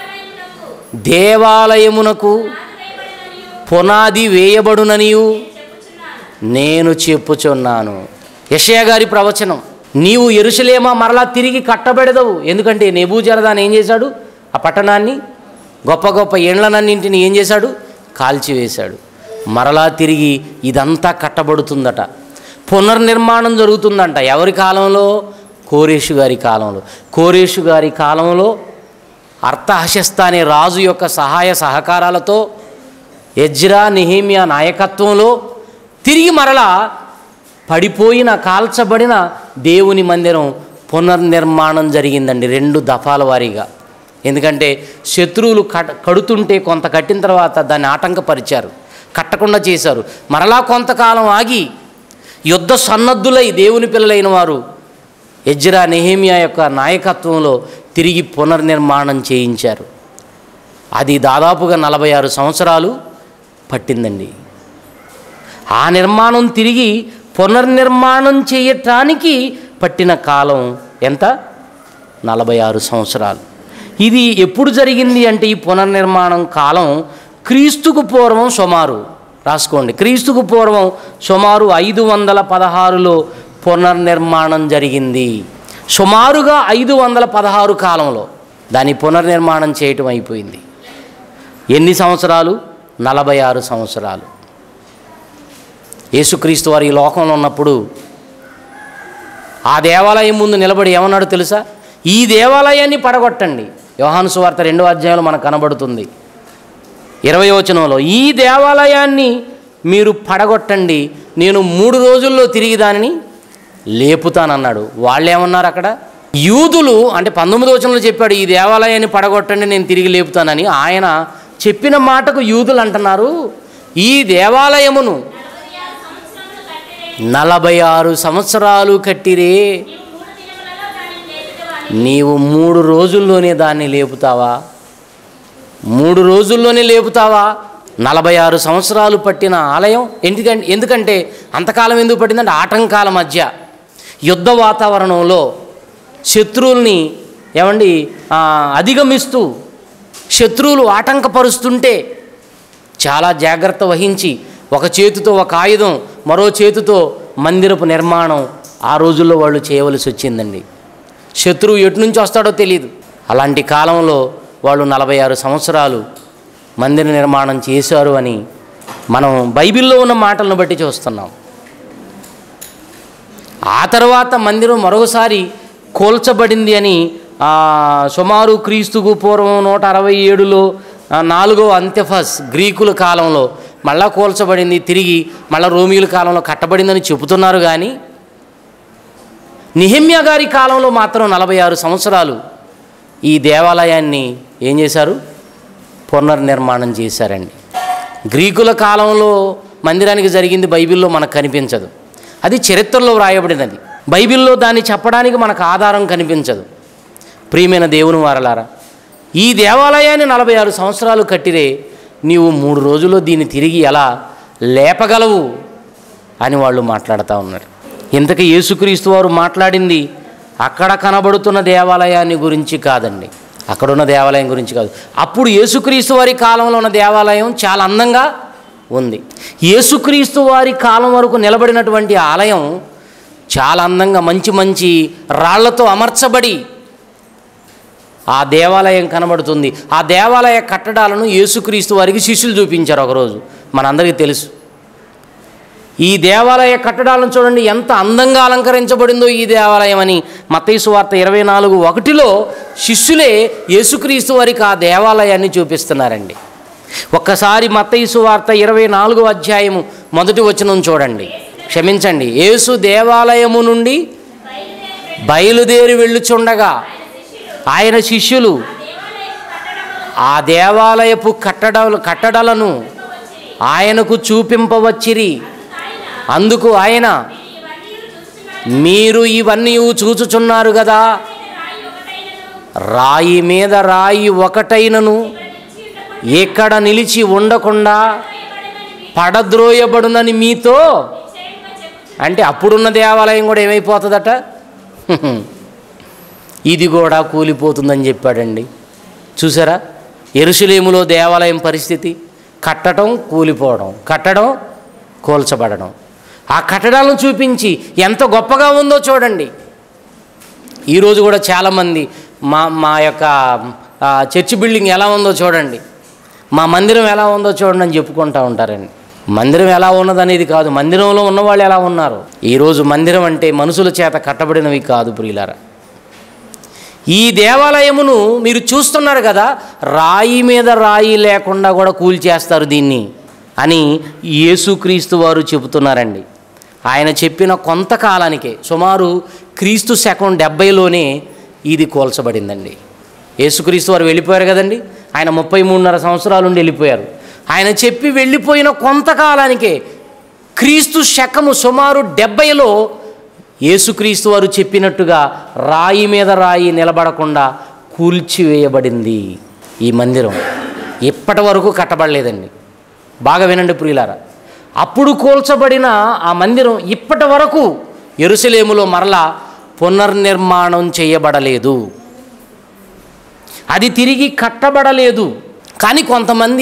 దేవాలయమునకు పునాది వేయబడుననియు నేను చెప్పుచున్నాను యషయా గారి ప్రవచనం నీవు ఎరుసలేమా మరలా తిరిగి కట్టబెడదవు ఎందుకంటే నెబూజరదాన్ ఏం చేశాడు ఆ పట్టణాన్ని గొప్ప గొప్ప ఇండ్లనన్నింటిని ఏం చేశాడు కాల్చివేశాడు మరలా తిరిగి ఇదంతా కట్టబడుతుందట పునర్నిర్మాణం జరుగుతుందంట ఎవరి కాలంలో కోరేషు గారి కాలంలో కోరేషు గారి కాలంలో అర్థహశస్త అనే రాజు యొక్క సహాయ సహకారాలతో ఎజ్రా నిహేమియా నాయకత్వంలో తిరిగి మరలా పడిపోయిన కాల్చబడిన దేవుని మందిరం పునర్నిర్మాణం జరిగిందండి రెండు దఫాల వారీగా ఎందుకంటే శత్రువులు కట్ కడుతుంటే కొంత కట్టిన తర్వాత దాన్ని ఆటంకపరిచారు కట్టకుండా చేశారు మరలా కొంతకాలం ఆగి యుద్ధ సన్నద్ధులై దేవుని పిల్లలైన వారు ఎజ్రా నెహేమియా యొక్క నాయకత్వంలో తిరిగి పునర్నిర్మాణం చేయించారు అది దాదాపుగా నలభై ఆరు సంవత్సరాలు పట్టిందండి ఆ నిర్మాణం తిరిగి పునర్నిర్మాణం చేయటానికి పట్టిన కాలం ఎంత నలభై ఆరు సంవత్సరాలు ఇది ఎప్పుడు జరిగింది అంటే ఈ పునర్నిర్మాణం కాలం క్రీస్తుకు పూర్వం సుమారు రాసుకోండి క్రీస్తుకు పూర్వం సుమారు ఐదు వందల పదహారులో పునర్నిర్మాణం జరిగింది సుమారుగా ఐదు వందల పదహారు కాలంలో దాని పునర్నిర్మాణం చేయటం అయిపోయింది ఎన్ని సంవత్సరాలు నలభై ఆరు సంవత్సరాలు యేసుక్రీస్తు వారు ఈ లోకంలో ఉన్నప్పుడు ఆ దేవాలయం ముందు నిలబడి ఏమన్నాడు తెలుసా ఈ దేవాలయాన్ని పడగొట్టండి యోహాను సువార్త రెండో అధ్యాయంలో మనకు కనబడుతుంది ఇరవై వచనంలో ఈ దేవాలయాన్ని మీరు పడగొట్టండి నేను మూడు రోజుల్లో తిరిగి దానిని లేపుతానన్నాడు వాళ్ళు ఏమన్నారు అక్కడ యూదులు అంటే పంతొమ్మిది వచనంలో చెప్పాడు ఈ దేవాలయాన్ని పడగొట్టండి నేను తిరిగి లేపుతానని ఆయన చెప్పిన మాటకు యూదులు అంటున్నారు ఈ దేవాలయమును నలభై ఆరు సంవత్సరాలు కట్టిరే నీవు మూడు రోజుల్లోనే దాన్ని లేపుతావా మూడు రోజుల్లోనే లేపుతావా నలభై ఆరు సంవత్సరాలు పట్టిన ఆలయం ఎందుకంటే ఎందుకంటే అంతకాలం ఎందుకు పట్టిందంటే ఆటంకాల మధ్య యుద్ధ వాతావరణంలో శత్రువుల్ని ఏమండి ఆ, అధిగమిస్తూ శత్రువులు ఆటంకపరుస్తుంటే చాలా జాగ్రత్త వహించి ఒక చేతితో ఒక ఆయుధం మరో చేతితో మందిరపు నిర్మాణం ఆ రోజుల్లో వాళ్ళు చేయవలసి వచ్చిందండి శత్రువు ఎటు నుంచి వస్తాడో తెలియదు అలాంటి కాలంలో వాళ్ళు నలభై ఆరు సంవత్సరాలు మందిర నిర్మాణం చేశారు అని మనం బైబిల్లో ఉన్న మాటలను బట్టి చూస్తున్నాం ఆ తర్వాత మందిరం మరొకసారి కూల్చబడింది అని ఆ, సుమారు క్రీస్తుకు పూర్వం నూట అరవై ఏడులో ఆ, నాలుగో అంత్యఫస్ గ్రీకుల కాలంలో మళ్ళా కూల్చబడింది తిరిగి మళ్ళా రోమియుల కాలంలో కట్టబడిందని చెబుతున్నారు కానీ నిహమ్య గారి కాలంలో మాత్రం నలభై ఆరు సంవత్సరాలు ఈ దేవాలయాన్ని ఏం చేశారు పునర్నిర్మాణం చేశారండి గ్రీకుల కాలంలో మందిరానికి జరిగింది బైబిల్లో మనకు కనిపించదు అది చరిత్రలో వ్రాయబడినది బైబిల్లో దాన్ని చెప్పడానికి మనకు ఆధారం కనిపించదు ప్రియమైన దేవుని వారలారా ఈ దేవాలయాన్ని నలభై ఆరు సంవత్సరాలు కట్టిరే నీవు మూడు రోజుల్లో దీన్ని తిరిగి ఎలా లేపగలవు అని వాళ్ళు మాట్లాడుతూ ఉన్నారు ఇంతకీ యేసుక్రీస్తు వారు మాట్లాడింది అక్కడ కనబడుతున్న దేవాలయాన్ని గురించి కాదండి అక్కడున్న దేవాలయం గురించి కాదు అప్పుడు యేసుక్రీస్తు వారి కాలంలో ఉన్న దేవాలయం చాలా అందంగా ఉంది యేసుక్రీస్తు వారి కాలం వరకు నిలబడినటువంటి ఆలయం చాలా అందంగా మంచి మంచి రాళ్లతో అమర్చబడి ఆ దేవాలయం కనబడుతుంది ఆ దేవాలయ కట్టడాలను యేసుక్రీస్తు వారికి శిష్యులు చూపించారు ఒకరోజు మనందరికీ తెలుసు ఈ దేవాలయ కట్టడాలను చూడండి ఎంత అందంగా అలంకరించబడిందో ఈ దేవాలయం అని మత్తయి వార్త ఇరవై నాలుగు ఒకటిలో శిష్యులే యేసుక్రీస్తు వారికి ఆ దేవాలయాన్ని చూపిస్తున్నారండి ఒక్కసారి మత్తయి వార్త ఇరవై నాలుగు అధ్యాయము మొదటి వచనం చూడండి క్షమించండి యేసు దేవాలయము నుండి బయలుదేరి వెళ్ళుచుండగా ఆయన శిష్యులు ఆ దేవాలయపు కట్టడాలు కట్టడలను ఆయనకు చూపింపవచ్చిరి అందుకు ఆయన మీరు ఇవన్నీ చూచుచున్నారు కదా రాయి మీద రాయి ఒకటైనను ఎక్కడ నిలిచి ఉండకుండా పడద్రోయబడునని మీతో అంటే అప్పుడున్న దేవాలయం కూడా ఏమైపోతుందట ఇది కూడా కూలిపోతుందని చెప్పాడండి చూసారా ఎరుసలేములో దేవాలయం పరిస్థితి కట్టడం కూలిపోవడం కట్టడం కూల్చబడడం ఆ కట్టడాలను చూపించి ఎంత గొప్పగా ఉందో చూడండి ఈరోజు కూడా చాలామంది మా మా యొక్క ఆ, చర్చ్ బిల్డింగ్ ఎలా ఉందో చూడండి మా మందిరం ఎలా ఉందో చూడండి అని చెప్పుకుంటూ ఉంటారండి మందిరం ఎలా ఉన్నదనేది కాదు మందిరంలో ఉన్నవాళ్ళు ఎలా ఉన్నారు ఈరోజు మందిరం అంటే మనుషుల చేత కట్టబడినవి కాదు ప్రియులారా ఈ దేవాలయమును మీరు చూస్తున్నారు కదా రాయి మీద రాయి లేకుండా కూడా కూల్చేస్తారు దీన్ని అని యేసుక్రీస్తు వారు చెబుతున్నారండి ఆయన చెప్పిన కొంతకాలానికే సుమారు క్రీస్తు శకం డెబ్బైలోనే ఇది కూల్చబడిందండి యేసుక్రీస్తు వారు వెళ్ళిపోయారు కదండి ఆయన ముప్పై మూడున్నర సంవత్సరాల నుండి వెళ్ళిపోయారు ఆయన చెప్పి వెళ్ళిపోయిన కొంతకాలానికే క్రీస్తు శకము సుమారు డెబ్బైలో యేసుక్రీస్తు వారు చెప్పినట్టుగా రాయి మీద రాయి నిలబడకుండా కూల్చివేయబడింది ఈ మందిరం ఇప్పటి వరకు కట్టబడలేదండి బాగా వినండి ప్రియులారా అప్పుడు కూల్చబడిన ఆ మందిరం ఇప్పటి వరకు ఎరుసలేములో మరలా పునర్నిర్మాణం చేయబడలేదు అది తిరిగి కట్టబడలేదు కానీ కొంతమంది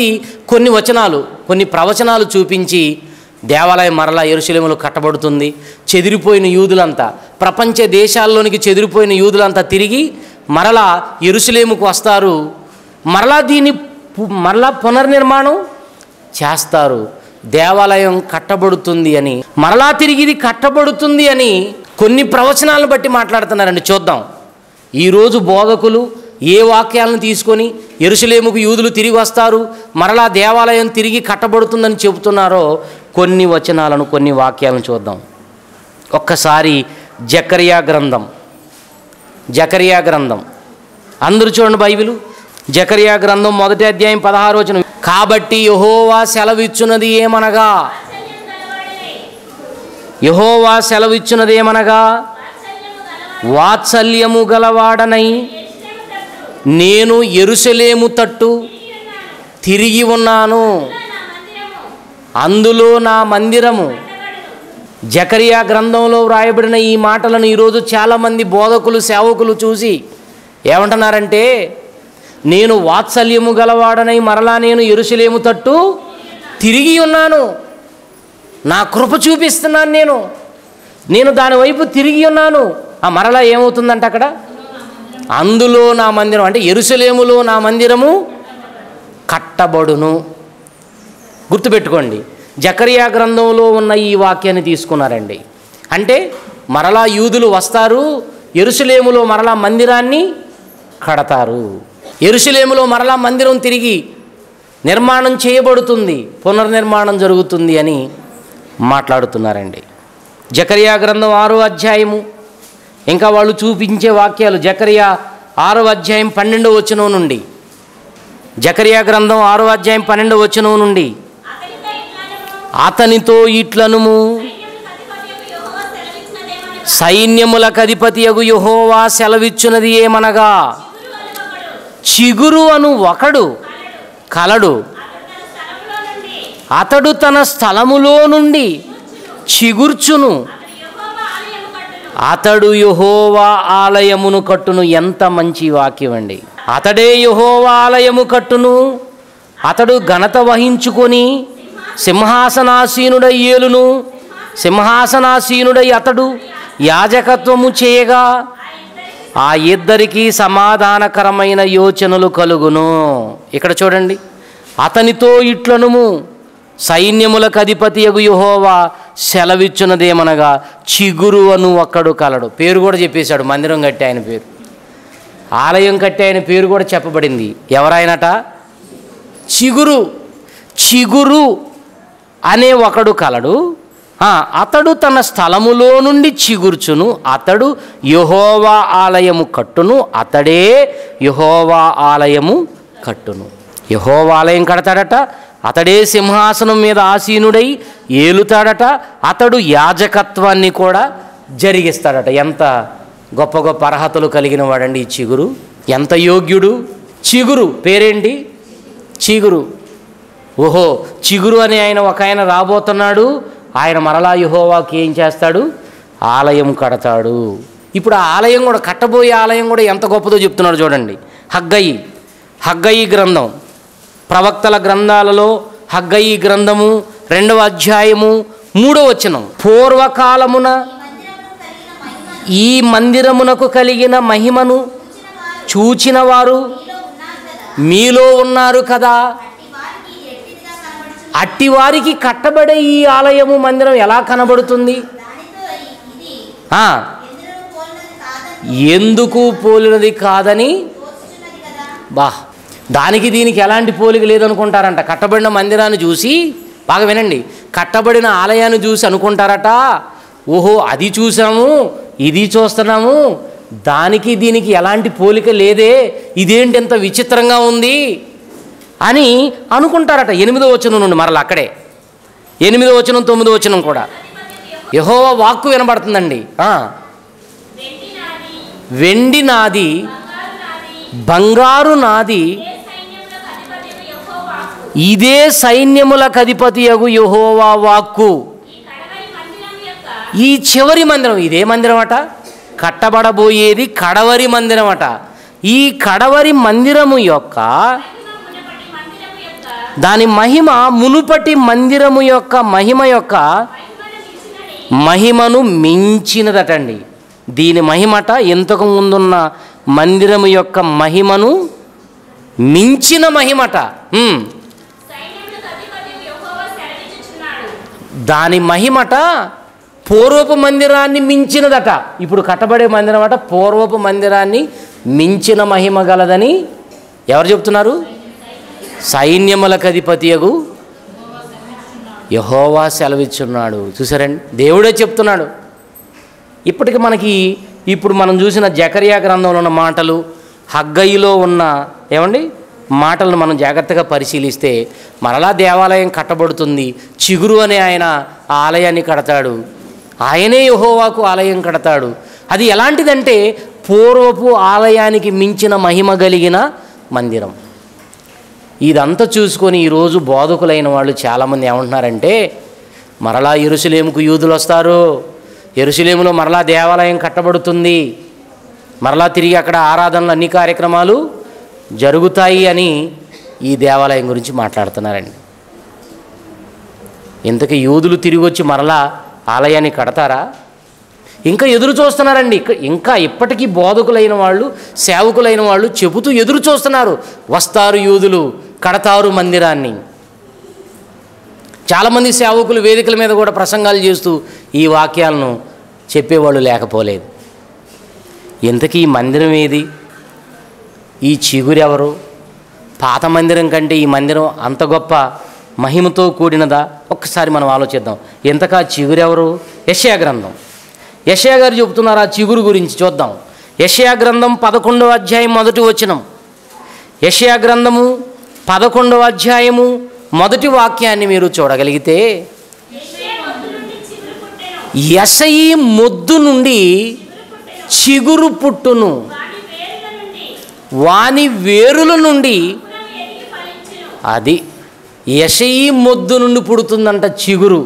కొన్ని వచనాలు కొన్ని ప్రవచనాలు చూపించి దేవాలయం మరలా ఎరుశలేములు కట్టబడుతుంది చెదిరిపోయిన యూదులంతా ప్రపంచ దేశాల్లోనికి చెదిరిపోయిన యూదులంతా తిరిగి మరలా ఎరుశలేముకు వస్తారు మరలా దీన్ని పు- మరలా పునర్నిర్మాణం చేస్తారు దేవాలయం కట్టబడుతుంది అని మరలా తిరిగి ఇది కట్టబడుతుంది అని కొన్ని ప్రవచనాలను బట్టి మాట్లాడుతున్నారండి చూద్దాం ఈరోజు బోధకులు ఏ వాక్యాలను తీసుకొని ఎరుసలేముకు యూదులు తిరిగి వస్తారు మరలా దేవాలయం తిరిగి కట్టబడుతుందని చెబుతున్నారో కొన్ని వచనాలను కొన్ని వాక్యాలను చూద్దాం ఒక్కసారి జకరియా గ్రంథం జకరియా గ్రంథం అందరూ చూడండి బైబిలు జకరియా గ్రంథం మొదటి అధ్యాయం పదహారు వచనం కాబట్టి యహోవా సెలవిచ్చున్నది ఏమనగా యహోవా సెలవిచ్చున్నది ఏమనగా వాత్సల్యము గలవాడనై నేను ఎరుసలేము తట్టు తిరిగి ఉన్నాను అందులో నా మందిరము జకరియా గ్రంథంలో వ్రాయబడిన ఈ మాటలను ఈరోజు చాలామంది బోధకులు సేవకులు చూసి ఏమంటున్నారంటే నేను వాత్సల్యము గలవాడనై మరలా నేను ఎరుసలేము తట్టు తిరిగి ఉన్నాను నా కృప చూపిస్తున్నాను నేను నేను దాని వైపు తిరిగి ఉన్నాను ఆ మరలా ఏమవుతుందంట అక్కడ అందులో నా మందిరం అంటే ఎరుసలేములో నా మందిరము కట్టబడును గుర్తుపెట్టుకోండి జకరియా గ్రంథంలో ఉన్న ఈ వాక్యాన్ని తీసుకున్నారండి అంటే మరలా యూదులు వస్తారు ఎరుసలేములో మరలా మందిరాన్ని కడతారు ఎరుసలేములో మరలా మందిరం తిరిగి నిర్మాణం చేయబడుతుంది పునర్నిర్మాణం జరుగుతుంది అని మాట్లాడుతున్నారండి జకరియా గ్రంథం ఆరో అధ్యాయము ఇంకా వాళ్ళు చూపించే వాక్యాలు జకరియా ఆరో అధ్యాయం పన్నెండో వచనం నుండి జకరియా గ్రంథం ఆరో అధ్యాయం పన్నెండో వచనం నుండి అతనితో ఇట్లనుము సైన్యములకు అధిపతి అగు యహోవా సెలవిచ్చున్నది ఏమనగా చిగురు అను ఒకడు కలడు అతడు తన స్థలములో నుండి చిగుర్చును అతడు యహోవా ఆలయమును కట్టును ఎంత మంచి వాక్యం అండి అతడే యహోవా ఆలయము కట్టును అతడు ఘనత వహించుకొని సింహాసనాసీనుడై ఏలును సింహాసనాసీనుడై అతడు యాజకత్వము చేయగా ఆ ఇద్దరికి సమాధానకరమైన యోచనలు కలుగును ఇక్కడ చూడండి అతనితో ఇట్లనుము సైన్యములకు అధిపతి యగు యహోవా సెలవిచ్చున్నదేమనగా చిగురు అను ఒక్కడు కలడు పేరు కూడా చెప్పేశాడు మందిరం కట్టి ఆయన పేరు ఆలయం కట్టి ఆయన పేరు కూడా చెప్పబడింది ఎవరాయనట చిగురు చిగురు అనే ఒకడు కలడు ఆ, అతడు తన స్థలములో నుండి చిగుర్చును అతడు యహోవా ఆలయము కట్టును అతడే యహోవా ఆలయము కట్టును యహోవా ఆలయం కడతాడట అతడే సింహాసనం మీద ఆసీనుడై ఏలుతాడట అతడు యాజకత్వాన్ని కూడా జరిగిస్తాడట ఎంత గొప్ప గొప్ప అర్హతలు కలిగిన వాడండి ఈ చిగురు ఎంత యోగ్యుడు చిగురు పేరేంటి చిగురు ఓహో చిగురు అని ఆయన ఒక ఆయన రాబోతున్నాడు ఆయన మరలా యహోవాకి ఏం చేస్తాడు ఆలయం కడతాడు ఇప్పుడు ఆ ఆలయం కూడా కట్టబోయే ఆలయం కూడా ఎంత గొప్పదో చెప్తున్నాడు చూడండి హగ్గయి హగ్గయి గ్రంథం ప్రవక్తల గ్రంథాలలో హగ్గయి గ్రంథము రెండవ అధ్యాయము మూడవ వచనం పూర్వకాలమున ఈ మందిరమునకు కలిగిన మహిమను చూచిన వారు మీలో ఉన్నారు కదా అట్టి వారికి కట్టబడే ఈ ఆలయము మందిరం ఎలా కనబడుతుంది ఆ, ఎందుకు పోలినది కాదని బా దానికి దీనికి ఎలాంటి పోలిక లేదనుకుంటారంట కట్టబడిన మందిరాన్ని చూసి బాగా వినండి కట్టబడిన ఆలయాన్ని చూసి అనుకుంటారట ఓహో అది చూసాము ఇది చూస్తున్నాము దానికి దీనికి ఎలాంటి పోలిక లేదే ఇదేంటి ఎంత విచిత్రంగా ఉంది అని అనుకుంటారట ఎనిమిదో వచనం నుండి మరలా అక్కడే ఎనిమిదో వచనం తొమ్మిదో వచనం కూడా యహోవా వాక్కు వినబడుతుందండి ఆ. వెండి నాది బంగారు నాది ఇదే సైన్యములకు అధిపతి యగు యహోవా వాక్కు ఈ చివరి మందిరం ఇదే మందిరం అట కట్టబడబోయేది కడవరి మందిరం అట ఈ కడవరి మందిరము యొక్క దాని మహిమ మునుపటి మందిరము యొక్క మహిమ యొక్క మహిమను మించినదటండి దీని మహిమట ఇంతకు ముందున్న మందిరము యొక్క మహిమను మించిన మహిమట హ్మ్. సైన్యములకు అధిపతి యెహోవా సెలవిచ్చుచున్నాడు. దాని మహిమట పూర్వపు మందిరాన్ని మించినదట ఇప్పుడు కట్టబడే మందిరం అట పూర్వపు మందిరాన్ని మించిన మహిమ గలదని ఎవరు చెప్తున్నారు సైన్యములకు అధిపతియగు యహోవా సెలవిచ్చున్నాడు చూసారండి దేవుడే చెప్తున్నాడు ఇప్పటికి మనకి ఇప్పుడు మనం చూసిన జకరియా గ్రంథంలో ఉన్న మాటలు హగ్గయిలో ఉన్న ఏమండి మాటలను మనం జాగ్రత్తగా పరిశీలిస్తే మరలా దేవాలయం కట్టబడుతుంది చిగురు అనే ఆయన ఆ ఆలయాన్ని కడతాడు ఆయనే యహోవాకు ఆలయం కడతాడు అది ఎలాంటిదంటే పూర్వపు ఆలయానికి మించిన మహిమ కలిగిన మందిరం ఇదంతా చూసుకొని ఈరోజు బోధకులైన వాళ్ళు చాలామంది ఏమంటున్నారంటే మరలా ఎరుసలేముకు యూదులు వస్తారు ఎరుసలేములో మరలా దేవాలయం కట్టబడుతుంది మరలా తిరిగి అక్కడ ఆరాధనలు అన్ని కార్యక్రమాలు జరుగుతాయి అని ఈ దేవాలయం గురించి మాట్లాడుతున్నారండి ఇంతకీ యూదులు తిరిగి వచ్చి మరలా ఆలయాన్ని కడతారా ఇంకా ఎదురు చూస్తున్నారండి ఇక- ఇంకా ఇప్పటికీ బోధకులైన వాళ్ళు సేవకులైన వాళ్ళు చెబుతూ ఎదురు చూస్తున్నారు వస్తారు యూదులు కడతారు మందిరాన్ని చాలామంది సేవకులు వేదికల మీద కూడా ప్రసంగాలు చేస్తూ ఈ వాక్యాలను చెప్పేవాళ్ళు లేకపోలేదు ఇంతకీ ఈ మందిరం ఏది ఈ చిగురెవరు పాత మందిరం కంటే ఈ మందిరం అంత గొప్ప మహిమతో కూడినదా ఒక్కసారి మనం ఆలోచిద్దాం ఎంతకా చిగురెవరు యషయా గ్రంథం యషయా గారు చెబుతున్నారు ఆ చిగురు గురించి చూద్దాం యషయా గ్రంథం పదకొండవ అధ్యాయం మొదటి వచనం యషయా గ్రంథము పదకొండవ అధ్యాయము మొదటి వాక్యాన్ని మీరు చూడగలిగితే యెషయా మొద్దు నుండి చిగురు పుట్టెను. యసయి మొద్దు నుండి చిగురు పుట్టును వాని వేరుల నుండి వాని వేరుల నుండి పురం ఎరిగి ఫలించును. అది యషయి మొద్దు నుండి పుడుతుందంట చిగురు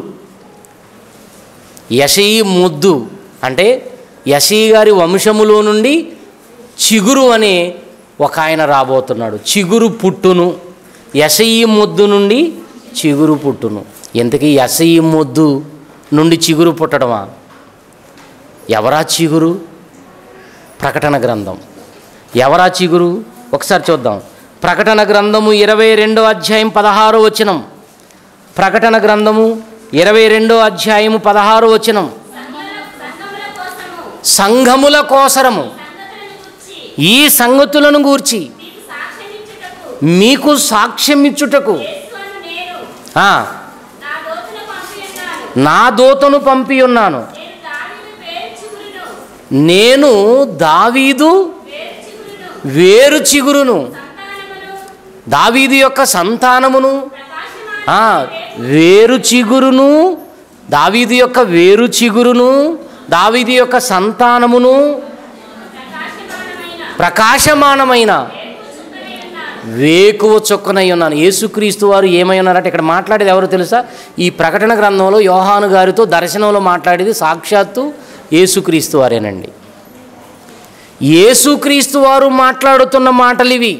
యషయి మొద్దు అంటే యషయి గారి వంశములో నుండి చిగురు అనే ఒక ఆయన రాబోతున్నాడు చిగురు పుట్టును యషయి మొద్దు నుండి చిగురు పుట్టును ఇంతకీ యషయి మొద్దు నుండి చిగురు పుట్టడమా ఎవరా చిగురు ప్రకటన గ్రంథం ఎవరా చిగురు ఒకసారి చూద్దాం ప్రకటన గ్రంథము ఇరవై రెండో అధ్యాయం పదహారో వచనం ప్రకటన గ్రంథము ఇరవై రెండో అధ్యాయము పదహారో వచనం సంఘముల- సంఘముల కోసము సంఘముల కోసరము సంగతులను గూర్చి ఈ సంగతులను గూర్చి మీకు సాక్ష్యమిచ్చుటకు మీకు సాక్ష్యమిచ్చుటకు యేసు అను నేను ఆ, నా దోతను పంపియున్నాను. నా దూతను పంపి ఉన్నాను నేను దావీదు వేరు చిగురును, నేను దావీదు వేరు చిగురును, వేరు చిగురును సంతానమును, దావీదు యొక్క సంతానమును ప్రకాశమాన ఆ, వేరు చిగురును దావీదు యొక్క వేరు చిగురును దావీదు యొక్క సంతానమును ప్రకాశమానమైన ప్రకాశమానమైన చుక్కనై ఉన్నాను. వేకువ చొక్కనై ఉన్నాను యేసుక్రీస్తు వారు ఏమై ఉన్నారంటే ఇక్కడ మాట్లాడేది ఎవరు తెలుసా ఈ ప్రకటన గ్రంథంలో యోహాను గారితో దర్శనంలో మాట్లాడేది సాక్షాత్తు యేసుక్రీస్తు వారేనండి యేసుక్రీస్తు వారు మాట్లాడుతున్న మాటలు ఇవి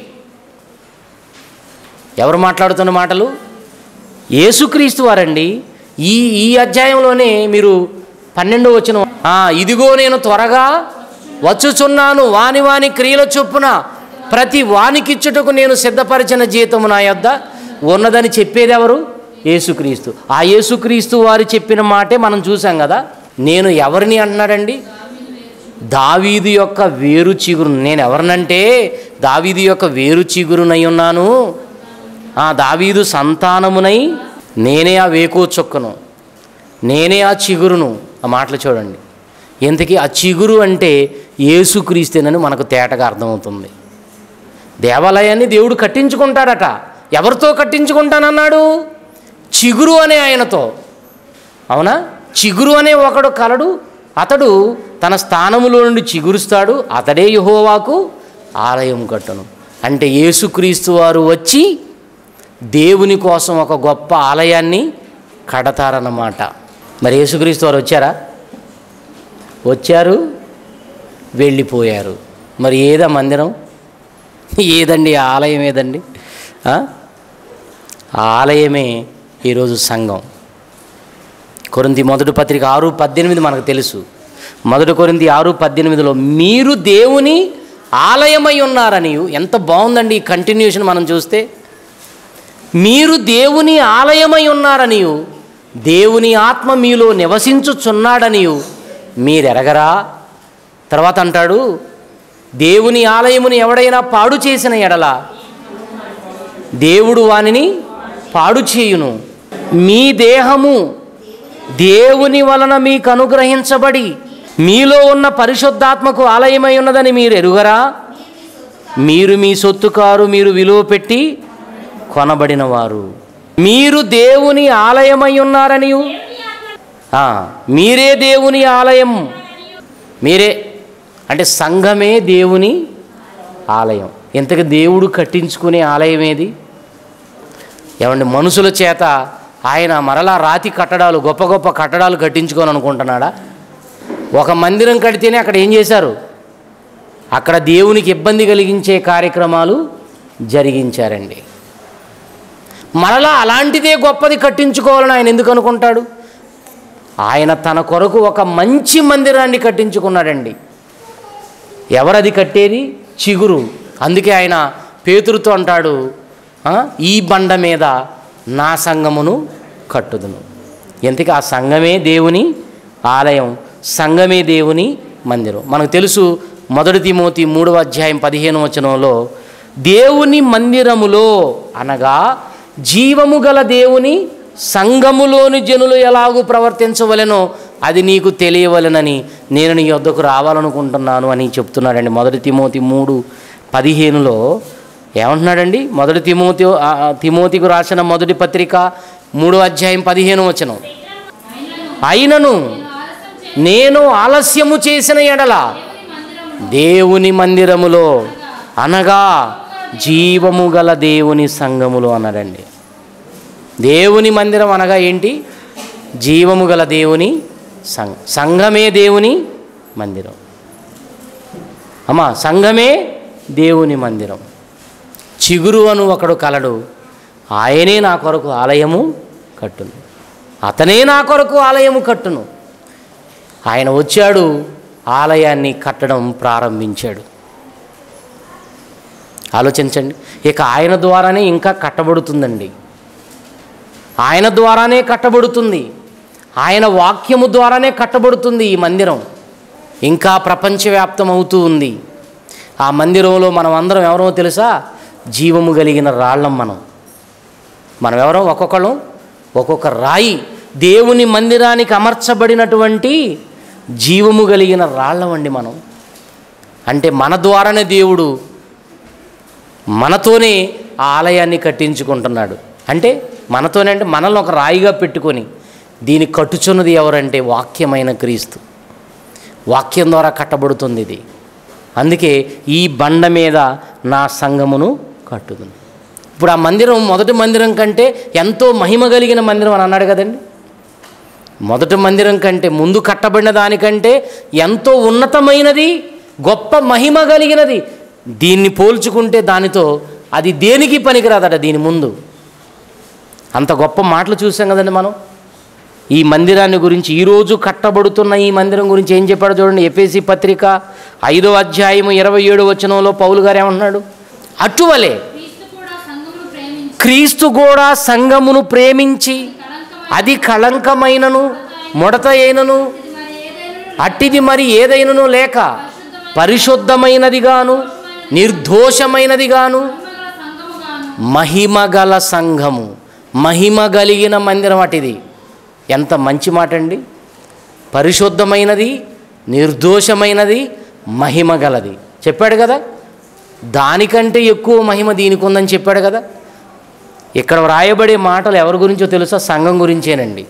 ఎవరు మాట్లాడుతున్న మాటలు యేసుక్రీస్తు వారండి ఈ ఈ అధ్యాయంలోనే మీరు పన్నెండో వచ్చిన ఇదిగో నేను త్వరగా వచ్చుచున్నాను వాని వాని క్రియల చొప్పున ప్రతి వానికిచ్చుటకు నేను సిద్ధపరిచిన జీతము నా యొద్ద ఉన్నదని చెప్పేది ఎవరు యేసుక్రీస్తు ఆ యేసుక్రీస్తు వారు చెప్పిన మాటే మనం చూసాం కదా నేను ఎవరిని అంటున్నాడండి దావీదు యొక్క వేరు చిగురు నేను ఎవరినంటే దావీదు యొక్క వేరు చిగురునై ఉన్నాను ఆ దావీదు సంతానమునై నేనే ఆ వేకో చొక్కను నేనే ఆ చిగురును ఆ మాటలు చూడండి ఇంతకీ ఆ చిగురు అంటే యేసుక్రీస్తేనని మనకు తేటగా అర్థమవుతుంది దేవాలయాన్ని దేవుడు కట్టించుకుంటాడట ఎవరితో కట్టించుకుంటానన్నాడు చిగురు అనే ఆయనతో అవునా చిగురు అనే ఒకడు కలడు అతడు తన స్థానములో నుండి చిగురుస్తాడు అతడే యహోవాకు ఆలయం కట్టను అంటే యేసుక్రీస్తు వారు వచ్చి దేవుని కోసం ఒక గొప్ప ఆలయాన్ని కడతారన్నమాట మరి యేసుక్రీస్తు వారు వచ్చారా వచ్చారు వెళ్ళిపోయారు మరి ఏదా మందిరం ఏదండి ఆ ఆలయం ఏదండి ఆ? ఆ ఆలయమే ఈరోజు సంఘం కొరింది మొదటి పత్రిక ఆరు పద్దెనిమిది మనకు తెలుసు మొదటి కొరింది ఆరు పద్దెనిమిదిలో మీరు దేవుని ఆలయమై ఉన్నారని ఎంత బాగుందండి ఈ కంటిన్యూషన్ మనం చూస్తే మీరు దేవుని ఆలయమై ఉన్నారనియు దేవుని ఆత్మ మీలో నివసించుచున్నాడనియు మీరెరగరా తర్వాత అంటాడు దేవుని ఆలయముని ఎవడైనా పాడు చేసిన ఎడల దేవుడు వానిని పాడు చేయును మీ దేహము దేవుని వలన మీకు అనుగ్రహించబడి మీలో ఉన్న పరిశుద్ధాత్మకు ఆలయమై ఉన్నదని మీరు ఎరుగరా మీరు మీ సొత్తు కారు మీరు విలువ పెట్టి కొనబడిన వారు మీరు దేవుని ఆలయమై ఉన్నారని మీరే దేవుని ఆలయం మీరే అంటే సంఘమే దేవుని ఆలయం ఇంతకు దేవుడు కట్టించుకునే ఆలయం ఏది ఏమండి మనుషుల చేత ఆయన మరలా రాతి కట్టడాలు గొప్ప గొప్ప కట్టడాలు కట్టించుకొని అనుకుంటున్నాడా ఒక మందిరం కడితేనే అక్కడ ఏం చేశారు అక్కడ దేవునికి ఇబ్బంది కలిగించే కార్యక్రమాలు జరిగించారండి మరలా అలాంటిదే గొప్పది కట్టించుకోవాలని ఆయన ఎందుకు అనుకుంటాడు ఆయన తన కొరకు ఒక మంచి మందిరాన్ని కట్టించుకున్నాడండి ఎవరది కట్టేది చిగురు అందుకే ఆయన పేతురుతో అంటాడు "ఆ, ఈ బండ మీద నా సంఘమును కట్టుదును ఎందుకు ఆ సంఘమే దేవుని ఆలయం సంఘమే దేవుని మందిరం మనకు తెలుసు మొదటి తిమోతి మూడవ అధ్యాయం పదిహేను వచనంలో దేవుని మందిరములో అనగా జీవము గల దేవుని సంఘములోని జనులు ఎలాగూ ప్రవర్తించవలెనో అది నీకు తెలియవలెనని నేను నీ వద్దకు రావాలనుకుంటున్నాను అని చెప్తున్నాడండి మొదటి తిమోతి మూడు పదిహేనులో ఏమంటున్నాడండి మొదటి తిమోతి ఆ, ఆ, తిమోతికు రాసిన మొదటి పత్రిక మూడో అధ్యాయం పదిహేను వచనం అయినను నేను ఆలస్యము చేసిన ఎడల దేవుని మందిరములో అనగా జీవము గల దేవుని సంఘములో అన్నాడండి దేవుని మందిరం అనగా ఏంటి జీవము గల దేవుని సంఘ సంఘమే దేవుని మందిరం అమ్మా సంఘమే దేవుని మందిరం చిగురు అను ఒకడు కలడు ఆయనే నా కొరకు ఆలయము కట్టును అతనే నా కొరకు ఆలయము కట్టును ఆయన వచ్చాడు ఆలయాన్ని కట్టడం ప్రారంభించాడు ఆలోచించండి ఇక ఆయన ద్వారానే ఇంకా కట్టబడుతుందండి ఆయన ద్వారానే కట్టబడుతుంది ఆయన వాక్యము ద్వారానే కట్టబడుతుంది ఈ మందిరం ఇంకా ప్రపంచవ్యాప్తం అవుతూ ఉంది ఆ మందిరంలో మనం అందరం ఎవరో తెలుసా జీవము కలిగిన రాళ్ళం మనం మనం ఎవరో ఒక్కొక్కళ్ళం ఒక్కొక్క రాయి దేవుని మందిరానికి అమర్చబడినటువంటి జీవము కలిగిన రాళ్ళమండి మనం అంటే మన ద్వారానే దేవుడు మనతోనే ఆ ఆలయాన్ని కట్టించుకుంటున్నాడు అంటే మనతోనే అంటే మనల్ని ఒక రాయిగా పెట్టుకొని దీన్ని కట్టుచున్నది ఎవరంటే వాక్యమైన క్రీస్తు వాక్యం ద్వారా కట్టబడుతుంది ఇది అందుకే ఈ బండ మీద నా సంఘమును కట్టుదును ఇప్పుడు ఆ మందిరం మొదటి మందిరం కంటే ఎంతో మహిమ కలిగిన మందిరం అని అన్నాడు కదండి మొదటి మందిరం కంటే ముందు కట్టబడిన దానికంటే ఎంతో ఉన్నతమైనది గొప్ప మహిమ కలిగినది దీన్ని పోల్చుకుంటే దానితో అది దేనికి పనికిరాదట దీని ముందు అంత గొప్ప మాటలు చూసాం కదండి మనం ఈ మందిరాన్ని గురించి ఈరోజు కట్టబడుతున్న ఈ మందిరం గురించి ఏం చెప్పాడు చూడండి ఎఫ్ఎసి పత్రిక ఐదో అధ్యాయము ఇరవై ఏడు వచనంలో పౌలు గారు ఏమన్నాడు అటువలే క్రీస్తు కూడా సంఘమును ప్రేమించి క్రీస్తు కూడా సంఘమును ప్రేమించి కళంకమైన అది కళంకమైనను ముడత అయినను ఇది మరి ఏదైనా అట్టిది మరి ఏదైనను లేక పరిశుద్ధమైనదిగాను నిర్దోషమైనదిగాను మహిమగల సంఘముగాను మహిమ గల సంఘము మహిమ కలిగిన మందిరం అటిది ఎంత మంచి మాట అండి పరిశుద్ధమైనది నిర్దోషమైనది మహిమ గలది చెప్పాడు కదా దానికంటే ఎక్కువ మహిమ దీనికి ఉందని చెప్పాడు కదా ఇక్కడ వ్రాయబడే మాటలు ఎవరి గురించో తెలుసా సంఘం గురించేనండి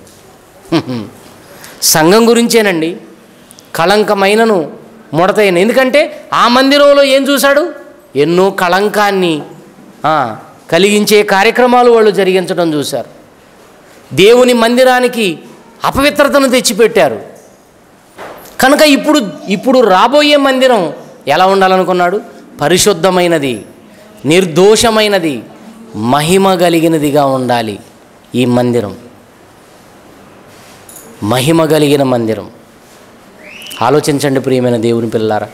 సంఘం గురించేనండి కళంకమైనను ముడతైన ఎందుకంటే ఆ మందిరంలో ఏం చూశాడు ఎన్నో కళంకాన్ని ఆ, కలిగించే కార్యక్రమాలు వాళ్ళు జరిగించడం చూశారు దేవుని మందిరానికి అపవిత్రతను తెచ్చిపెట్టారు కనుక ఇప్పుడు ఇప్పుడు రాబోయే మందిరం ఎలా ఉండాలనుకున్నాడు పరిశుద్ధమైనది నిర్దోషమైనది మహిమ కలిగినదిగా ఉండాలి ఈ మందిరం మహిమ కలిగిన మందిరం ఆలోచించండి ప్రియమైన దేవుని పిల్లారా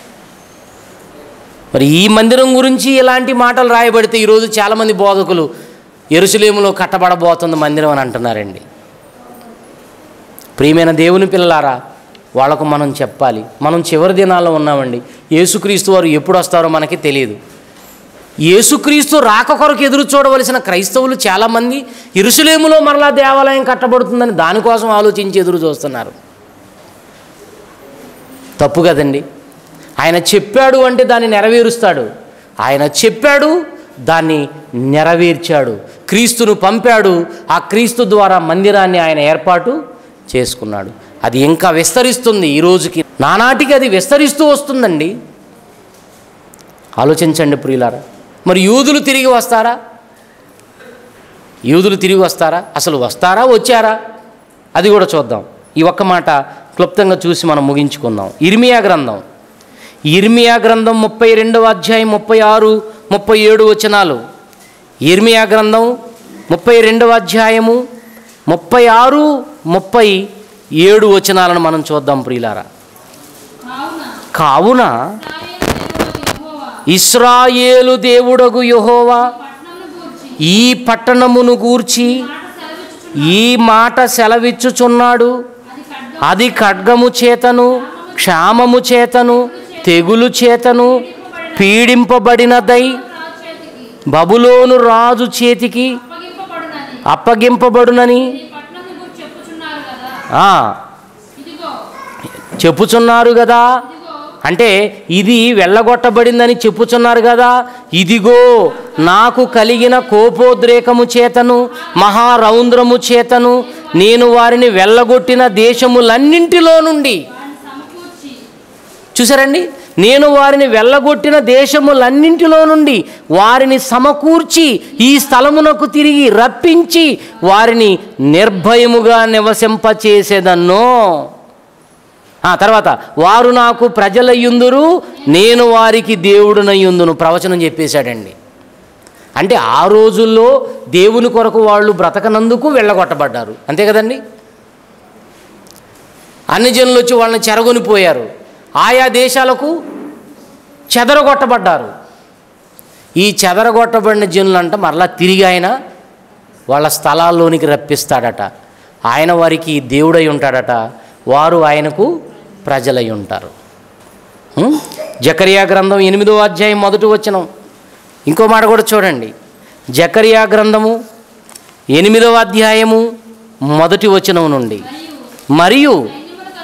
మరి ఈ మందిరం గురించి ఇలాంటి మాటలు రాయబడితే ఈరోజు చాలామంది బోధకులు ఎరుసలేములో కట్టబడబోతుంది మందిరం అని అంటున్నారండి ప్రియమైన దేవుని పిల్లలారా వాళ్ళకు మనం చెప్పాలి మనం చివరి దినాల్లో ఉన్నామండి యేసుక్రీస్తు వారు ఎప్పుడు వస్తారో మనకి తెలియదు యేసుక్రీస్తు రాక కొరకు ఎదురు చూడవలసిన క్రైస్తవులు చాలామంది ఇరుసులేములో మరలా దేవాలయం కట్టబడుతుందని దానికోసం ఆలోచించి ఎదురు చూస్తున్నారు తప్పు కదండి ఆయన చెప్పాడు అంటే దాన్ని నెరవేరుస్తాడు ఆయన చెప్పాడు దాన్ని నెరవేర్చాడు క్రీస్తును పంపాడు ఆ క్రీస్తు ద్వారా మందిరాన్ని ఆయన ఏర్పాటు చేసుకున్నాడు అది ఇంకా విస్తరిస్తుంది ఈ రోజుకి నానాటికి అది విస్తరిస్తూ వస్తుందండి ఆలోచించండి ప్రియులారా మరి యూదులు తిరిగి వస్తారా యూదులు తిరిగి వస్తారా అసలు వస్తారా వచ్చారా అది కూడా చూద్దాం ఈ ఒక్క మాట క్లుప్తంగా చూసి మనం ముగించుకుందాం ఇర్మియా గ్రంథం ఇర్మియా గ్రంథం ముప్పై రెండవ అధ్యాయం ముప్పై ఆరు ముప్పై ఏడు వచనాలు ఇర్మియా గ్రంథం ముప్పై రెండవ అధ్యాయము ముప్పై ఆరు ముప్పై ఏడు వచనాలను మనం చూద్దాం ప్రియులారా కావున కావున ఇశ్రాయేలు దేవుడగు యెహోవా ఇస్రాయేలు దేవుడగు యెహోవా పట్టణమును గూర్చి ఈ పట్టణమును గూర్చి మాట సెలవిచ్చుచున్నాడు ఈ మాట సెలవిచ్చుచున్నాడు అది ఖడ్గం అది ఖడ్గము చేతను క్షామము చేతను తెగులు చేతను పీడింపబడినదై రాజు చేతికి బబులోను రాజు చేతికి అప్పగింపబడునని అప్పగింపబడునని ఈ పట్టణమును గూర్చి చెప్పుచున్నారు కదా ఆ, ఇదిగో చెప్పుచున్నారు కదా ఇదిగో అంటే ఇది వెళ్ళగొట్టబడిందని చెప్పుచున్నారు కదా ఇదిగో నాకు కలిగిన కోపోద్రేకము చేతను మహారౌంద్రము చేతను నేను వారిని వెళ్ళగొట్టిన దేశములన్నింటిలో నుండి వారిని సమకూర్చి చూసారండి నేను వారిని వెళ్ళగొట్టిన దేశములన్నింటిలో నుండి వారిని సమకూర్చి ఈ స్థలమునకు తిరిగి రప్పించి వారిని నిర్భయముగా నివసింపచేసేదన్నో ఆ తర్వాత వారు నాకు ప్రజలయ్యుందురు నేను వారికి దేవుడునయ్యుందును ప్రవచనం చెప్పేశాడండి అంటే ఆ రోజుల్లో దేవుని కొరకు వాళ్ళు బ్రతకనందుకు వెళ్ళగొట్టబడ్డారు అంతే కదండి అన్ని జనులు వచ్చి వాళ్ళని చెరగొనిపోయారు ఆయా దేశాలకు చెదరగొట్టబడ్డారు ఈ చెదరగొట్టబడిన జనులంట మరలా తిరిగి ఆయన వాళ్ళ స్థలాల్లోనికి రప్పిస్తాడట ఆయన వారికి దేవుడై ఉంటాడట వారు ఆయనకు ప్రజలై ఉంటారు ఉం? జకరియా గ్రంథం ఎనిమిదో అధ్యాయం మొదటి వచనం ఇంకో మాట కూడా చూడండి జకరియా గ్రంథము ఎనిమిదవ అధ్యాయము మొదటి వచనం నుండి మరియు మరియు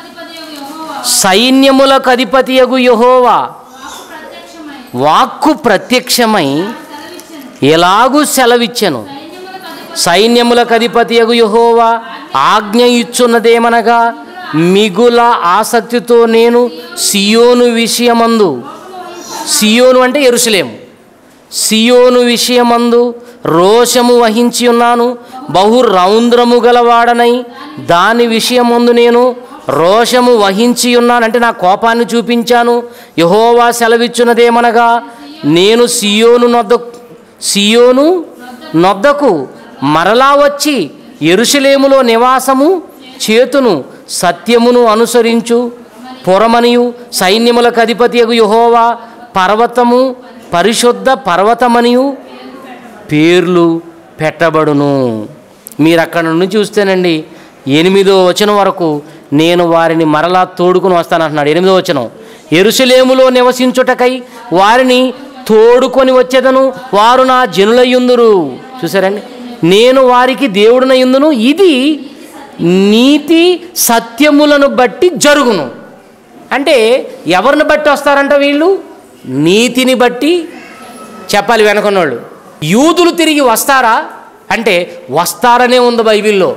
సైన్యములకు అధిపతియగు యెహోవా సైన్యములకు అధిపతియగు యహోవా వాక్కు ప్రత్యక్షమై వాక్కు ప్రత్యక్షమై సెలవిచ్చెను ఎలాగూ సెలవిచ్చెను సైన్యములకు అధిపతి సైన్యములకు అధిపతియగు యహోవా ఆజ్ఞ ఇచ్చున్నదేమనగా మిగుల ఆసక్తితో నేను సియోను విషయమందు సియోను అంటే ఎరుసలేము సియోను విషయమందు రోషము వహించి ఉన్నాను బహు రౌంద్రము గలవాడనై దాని విషయమందు నేను రోషము వహించి ఉన్నాను అంటే నా కోపాన్ని చూపించాను యహోవా సెలవిచ్చున్నదేమనగా నేను సియోను నొద్ద సియోను నొద్దకు మరలా వచ్చి ఎరుసలేములో నివాసము చేతును సత్యమును అనుసరించు పురమనియు సైన్యములకు అధిపతియగు యహోవా పర్వతము పరిశుద్ధ పర్వతమనియు పేర్లు పెట్టబడును మీరు అక్కడ నుండి చూస్తేనండి ఎనిమిదో వచనం వరకు నేను వారిని మరలా తోడుకుని వస్తానంటున్నాడు ఎనిమిదో వచనం ఎరుసలేములో నివసించుటకై వారిని తోడుకొని వచ్చేదను వారు నా జనులయ్యుందురు చూసారండి నేను వారికి దేవుడినయ్యుందును ఇది నీతి సత్యములను బట్టి జరుగును అంటే ఎవరిని బట్టి వస్తారంట వీళ్ళు నీతిని బట్టి చెప్పాలి వెనకున్నోళ్ళు యూదులు తిరిగి వస్తారా అంటే వస్తారనే ఉంది బైబిల్లో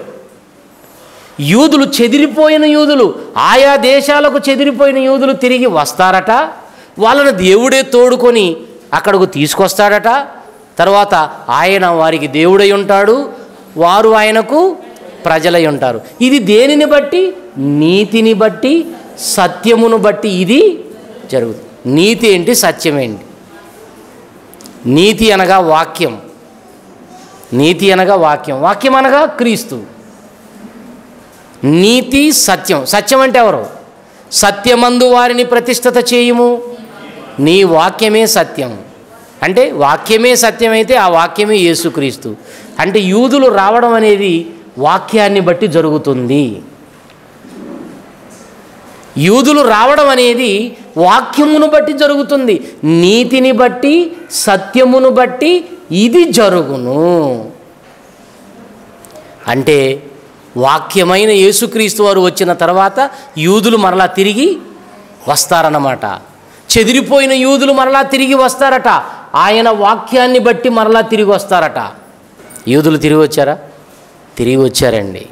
యూదులు చెదిరిపోయిన యూదులు ఆయా దేశాలకు చెదిరిపోయిన యూదులు తిరిగి వస్తారట వాళ్ళను దేవుడే తోడుకొని అక్కడకు తీసుకొస్తాడట తర్వాత ఆయన వారికి దేవుడై ఉంటాడు వారు ఆయనకు ప్రజలై ఉంటారు ఇది దేనిని బట్టి నీతిని బట్టి సత్యమును బట్టి ఇది జరుగుతుంది నీతి ఏంటి సత్యం ఏంటి నీతి అనగా వాక్యం నీతి అనగా వాక్యం వాక్యం అనగా క్రీస్తు నీతి సత్యం సత్యం అంటే ఎవరు సత్యమందు వారిని ప్రతిష్ఠత చేయుము నీ వాక్యమే సత్యం అంటే వాక్యమే సత్యమైతే ఆ వాక్యమే యేసుక్రీస్తు అంటే యూదులు రావడం అనేది వాక్యాన్ని బట్టి జరుగుతుంది యూదులు రావడం అనేది వాక్యమును బట్టి జరుగుతుంది నీతిని బట్టి సత్యమును బట్టి ఇది జరుగును అంటే వాక్యమైన యేసుక్రీస్తు వారు వచ్చిన తర్వాత యూదులు మరలా తిరిగి వస్తారన్నమాట చెదిరిపోయిన యూదులు మరలా తిరిగి వస్తారట ఆయన వాక్యాన్ని బట్టి మరలా తిరిగి వస్తారట యూదులు తిరిగి వచ్చారా తిరిగి వచ్చారండి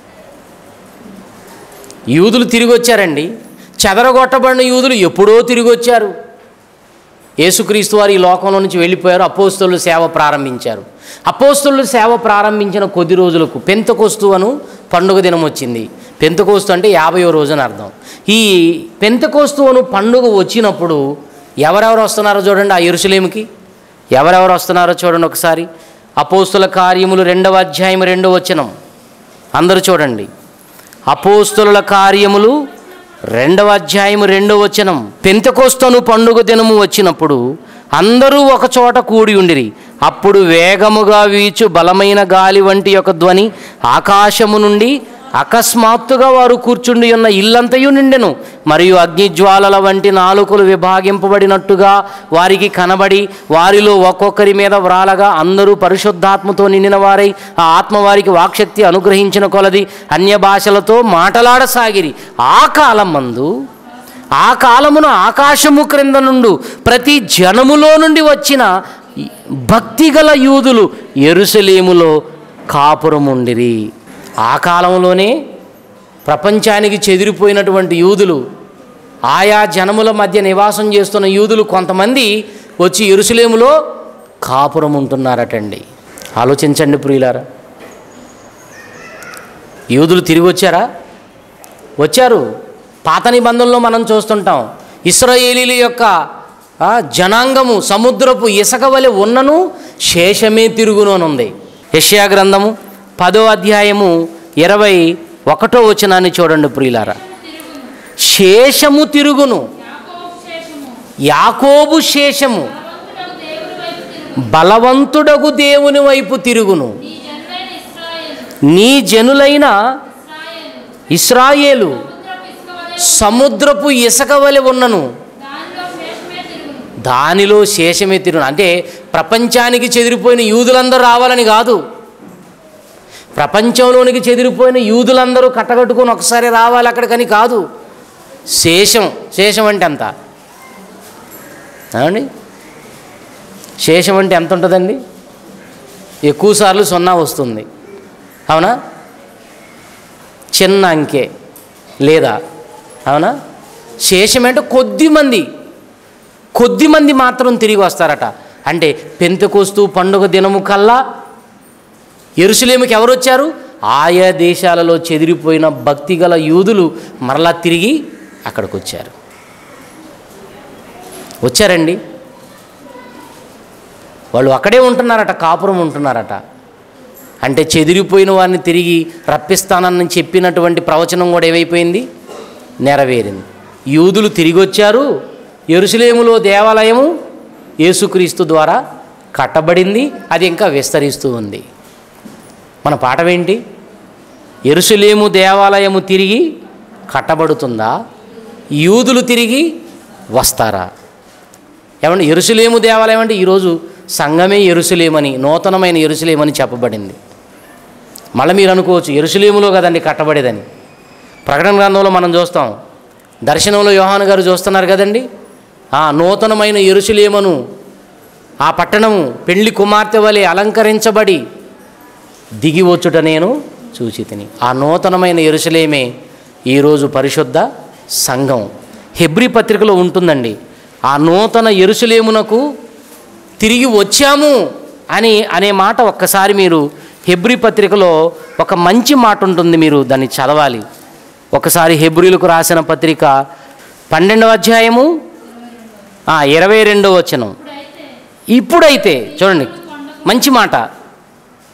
యూదులు తిరిగి వచ్చారండి చెదరగొట్టబడిన యూదులు ఎప్పుడో తిరిగి వచ్చారు యేసుక్రీస్తు వారు ఈ లోకంలో నుంచి వెళ్ళిపోయారు అపోస్తులు సేవ ప్రారంభించారు అపోస్తులు సేవ ప్రారంభించిన కొద్ది రోజులకు పెంతకొస్తు అను పండుగ దినం వచ్చింది పెంతకోస్తు అంటే యాభయో రోజు అని అర్థం ఈ పెంతకోస్తు అను పండుగ వచ్చినప్పుడు ఎవరెవరు వస్తున్నారో చూడండి ఆ ఎరుసలేమికి ఎవరెవరు వస్తున్నారో చూడండి ఒకసారి అపోస్తుల కార్యములు రెండవ అధ్యాయం రెండవ వచనం అందరూ చూడండి అపోస్తుల కార్యములు రెండవ అధ్యాయము రెండవ వచనం పెంతకోస్తను పండుగ దినము వచ్చినప్పుడు అందరూ ఒక చోట కూడి ఉండిరి అప్పుడు వేగముగా వీచు బలమైన గాలి వంటి ఒక ధ్వని ఆకాశము నుండి అకస్మాత్తుగా వారు కూర్చుండి ఉన్న ఇల్లంతయు నిండెను మరియు అగ్నిజ్వాలల వంటి నాలుకలు విభాగింపబడినట్టుగా వారికి కనబడి వారిలో ఒక్కొక్కరి మీద వ్రాలగా అందరూ పరిశుద్ధాత్మతో నిండిన వారై ఆ ఆత్మ వారికి వాక్శక్తి అనుగ్రహించిన కొలది అన్య భాషలతో మాటలాడసాగిరి ఆ కాలం మందు ఆ కాలమున ఆకాశము క్రింద నుండు ప్రతి జనములో నుండి వచ్చిన భక్తిగల యూదులు ఎరుసలేములో కాపురముండిరి ఆ కాలంలోనే ప్రపంచానికి చెదిరిపోయినటువంటి యూదులు ఆయా జనముల మధ్య నివాసం చేస్తున్న యూదులు కొంతమంది వచ్చి ఎరుసలేములో కాపురం ఉంటున్నారటండి ఆలోచించండి ప్రియులారా యూదులు తిరిగి వచ్చారా వచ్చారు పాత నిబంధనలో మనం చూస్తుంటాం ఇస్రాయేలీల యొక్క ఆ, జనాంగము సముద్రపు ఇసక వలె ఉన్నను శేషమే తిరుగును అని ఉంది యెషయా గ్రంథము పదో అధ్యాయము ఇరవై ఒకటో వచనాన్ని చూడండి ప్రియులారా శేషము తిరుగును యాకోబు శేషము బలవంతుడగు దేవుని వైపు తిరుగును నీ జనులైన ఇస్రాయేలు సముద్రపు ఇసుక వలె ఉన్నను దానిలో శేషమే తిరును అంటే ప్రపంచానికి చెదిరిపోయిన యూదులందరూ రావాలని కాదు ప్రపంచంలోనికి చెదిరిపోయిన యూదులందరూ కట్టగట్టుకొని ఒకసారి రావాలి అక్కడికని కాదు శేషం శేషం అంటే ఎంత ఏమండి శేషం అంటే ఎంత ఉంటుందండి ఎక్కువసార్లు సున్నా వస్తుంది అవునా చిన్న అంకె లేదా అవునా శేషం అంటే కొద్ది మంది కొద్ది మంది మాత్రం తిరిగి వస్తారట అంటే పెంతకొస్తూ పండుగ దినము కల్లా ఎరుసలేముకి ఎవరు వచ్చారు ఆయా దేశాలలో చెదిరిపోయిన భక్తిగల యూదులు మరలా తిరిగి అక్కడికి వచ్చారు వచ్చారండి వాళ్ళు అక్కడే ఉంటున్నారట కాపురం ఉంటున్నారట అంటే చెదిరిపోయిన వారిని తిరిగి రప్పిస్తానని చెప్పినటువంటి ప్రవచనం కూడా ఏమైపోయింది నెరవేరింది యూదులు తిరిగి వచ్చారు ఎరుసలేములో దేవాలయము యేసుక్రీస్తు ద్వారా కట్టబడింది అది ఇంకా విస్తరిస్తూ ఉంది మన పాఠమేంటి ఎరుసలేము దేవాలయము తిరిగి కట్టబడుతుందా యూదులు తిరిగి వస్తారా ఏమంటే ఎరుసలేము దేవాలయం అంటే ఈరోజు సంఘమే ఎరుసలేమని నూతనమైన ఎరుసలేమని చెప్పబడింది మళ్ళీ మీరు అనుకోవచ్చు ఎరుసలేములో కదండి కట్టబడేదని ప్రకటన గ్రంథంలో మనం చూస్తాం దర్శనంలో యోహాను గారు చూస్తున్నారు కదండి ఆ నూతనమైన ఎరుసలేమను ఆ పట్టణము పెళ్లి కుమార్తె వలె అలంకరించబడి దిగి వచ్చుట నేను చూచి తిని ఆ నూతనమైన ఎరుసలేమే ఈరోజు పరిశుద్ధ సంఘం హెబ్రి పత్రికలో ఉంటుందండి ఆ నూతన ఎరుసలేమునకు తిరిగి వచ్చాము అని అనే మాట ఒక్కసారి మీరు హెబ్రి పత్రికలో ఒక మంచి మాట ఉంటుంది మీరు దాన్ని చదవాలి ఒకసారి హెబ్రిలకు రాసిన పత్రిక పన్నెండవ అధ్యాయము ఆ, ఇరవై రెండవ వచనం ఇప్పుడైతే చూడండి మంచి మాట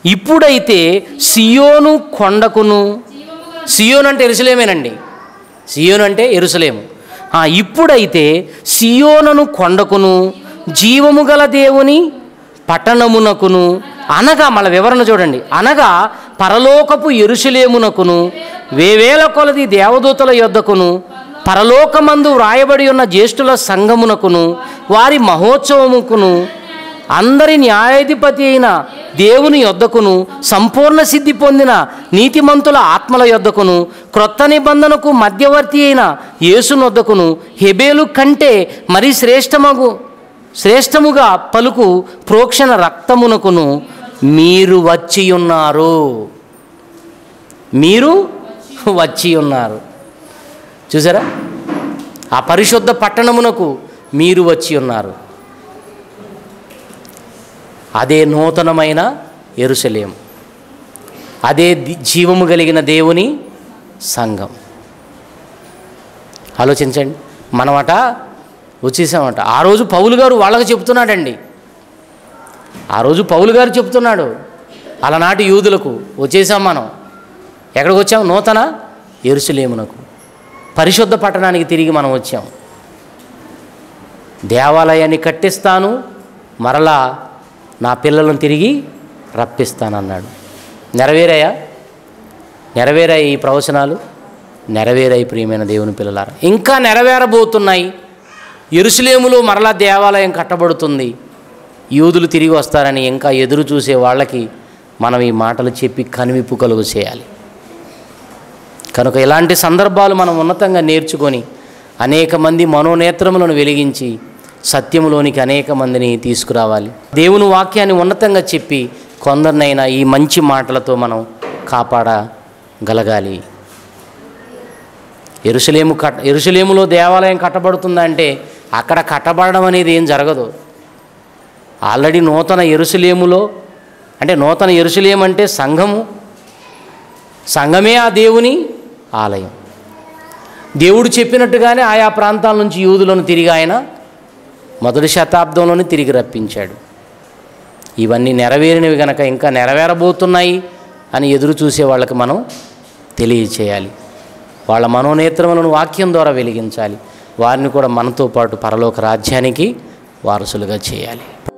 ఇప్పుడైతే సియోను కొండకును సియోన్ అంటే ఎరుసలేమేనండి సియోను అంటే ఎరుసలేము ఆ, ఇప్పుడైతే సియోనను కొండకును జీవము గల దేవుని పట్టణమునకును అనగా మళ్ళీ వివరణ చూడండి అనగా పరలోకపు ఎరుసలేమునకును వేవేల కొలది దేవదూతల యొద్దకును పరలోకమందు వ్రాయబడి ఉన్న జ్యేష్ఠుల సంఘమునకును వారి మహోత్సవముకును అందరి న్యాయాధిపతి అయిన దేవుని యొద్దకును సంపూర్ణ సిద్ధి పొందిన నీతిమంతుల ఆత్మల యొద్దకును క్రొత్త నిబంధనకు మధ్యవర్తి అయిన యేసునొద్దకును హెబేలు కంటే మరి శ్రేష్టమగు శ్రేష్టముగా పలుకు ప్రోక్షణ రక్తమునకును మీరు వచ్చి ఉన్నారు మీరు వచ్చి ఉన్నారు చూసారా ఆ పరిశుద్ధ పట్టణమునకు మీరు వచ్చి ఉన్నారు అదే నూతనమైన ఎరుసలేం అదే ది- జీవము కలిగిన దేవుని సంఘం ఆలోచించండి మనమట వచ్చేసామట ఆ రోజు పౌలు గారు వాళ్ళకి చెప్తున్నాడండి ఆ రోజు పౌలు గారు చెప్తున్నాడు అలనాటి యూదులకు వచ్చేసాం మనం ఎక్కడికి వచ్చాం నూతన ఎరుసలేమునకు పరిశుద్ధ పట్టణానికి తిరిగి మనం వచ్చాం దేవాలయాన్ని కట్టిస్తాను మరలా నా పిల్లలను తిరిగి రప్పిస్తానన్నాడు నెరవేరాయా నెరవేరాయి ఈ ప్రవచనాలు నెరవేరాయి ప్రియమైన దేవుని పిల్లలారా ఇంకా నెరవేరబోతున్నాయి ఎరుసలేములో మరలా దేవాలయం కట్టబడుతుంది యూదులు తిరిగి వస్తారని ఇంకా ఎదురు చూసే వాళ్ళకి మనం ఈ మాటలు చెప్పి కనువిప్పు కలుగు చేయాలి కనుక ఇలాంటి సందర్భాలు మనం ఉన్నతంగా నేర్చుకొని అనేక మంది మనోనేత్రములను వెలిగించి సత్యములోనికి అనేక మందిని తీసుకురావాలి దేవుని వాక్యాన్ని ఉన్నతంగా చెప్పి కొందరినైనా ఈ మంచి మాటలతో మనం కాపాడగలగాలి ఎరుసలేము కట్ ఎరుసలేములో దేవాలయం కట్టబడుతుందంటే అక్కడ కట్టబడడం అనేది ఏం జరగదు ఆల్రెడీ నూతన ఎరుసలేములో అంటే నూతన ఎరుసలేం అంటే సంఘము సంఘమే ఆ దేవుని ఆలయం దేవుడు చెప్పినట్టుగానే ఆయా ప్రాంతాల నుంచి యూదులను తిరిగి ఆయన మొదటి శతాబ్దంలోనే తిరిగి రప్పించాడు ఇవన్నీ నెరవేరినవి గనక ఇంకా నెరవేరబోతున్నాయి అని ఎదురు చూసే వాళ్ళకి మనం తెలియచేయాలి వాళ్ళ మనోనేత్రములను వాక్యం ద్వారా వెలిగించాలి వారిని కూడా మనతో పాటు పరలోక రాజ్యానికి వారసులుగా చేయాలి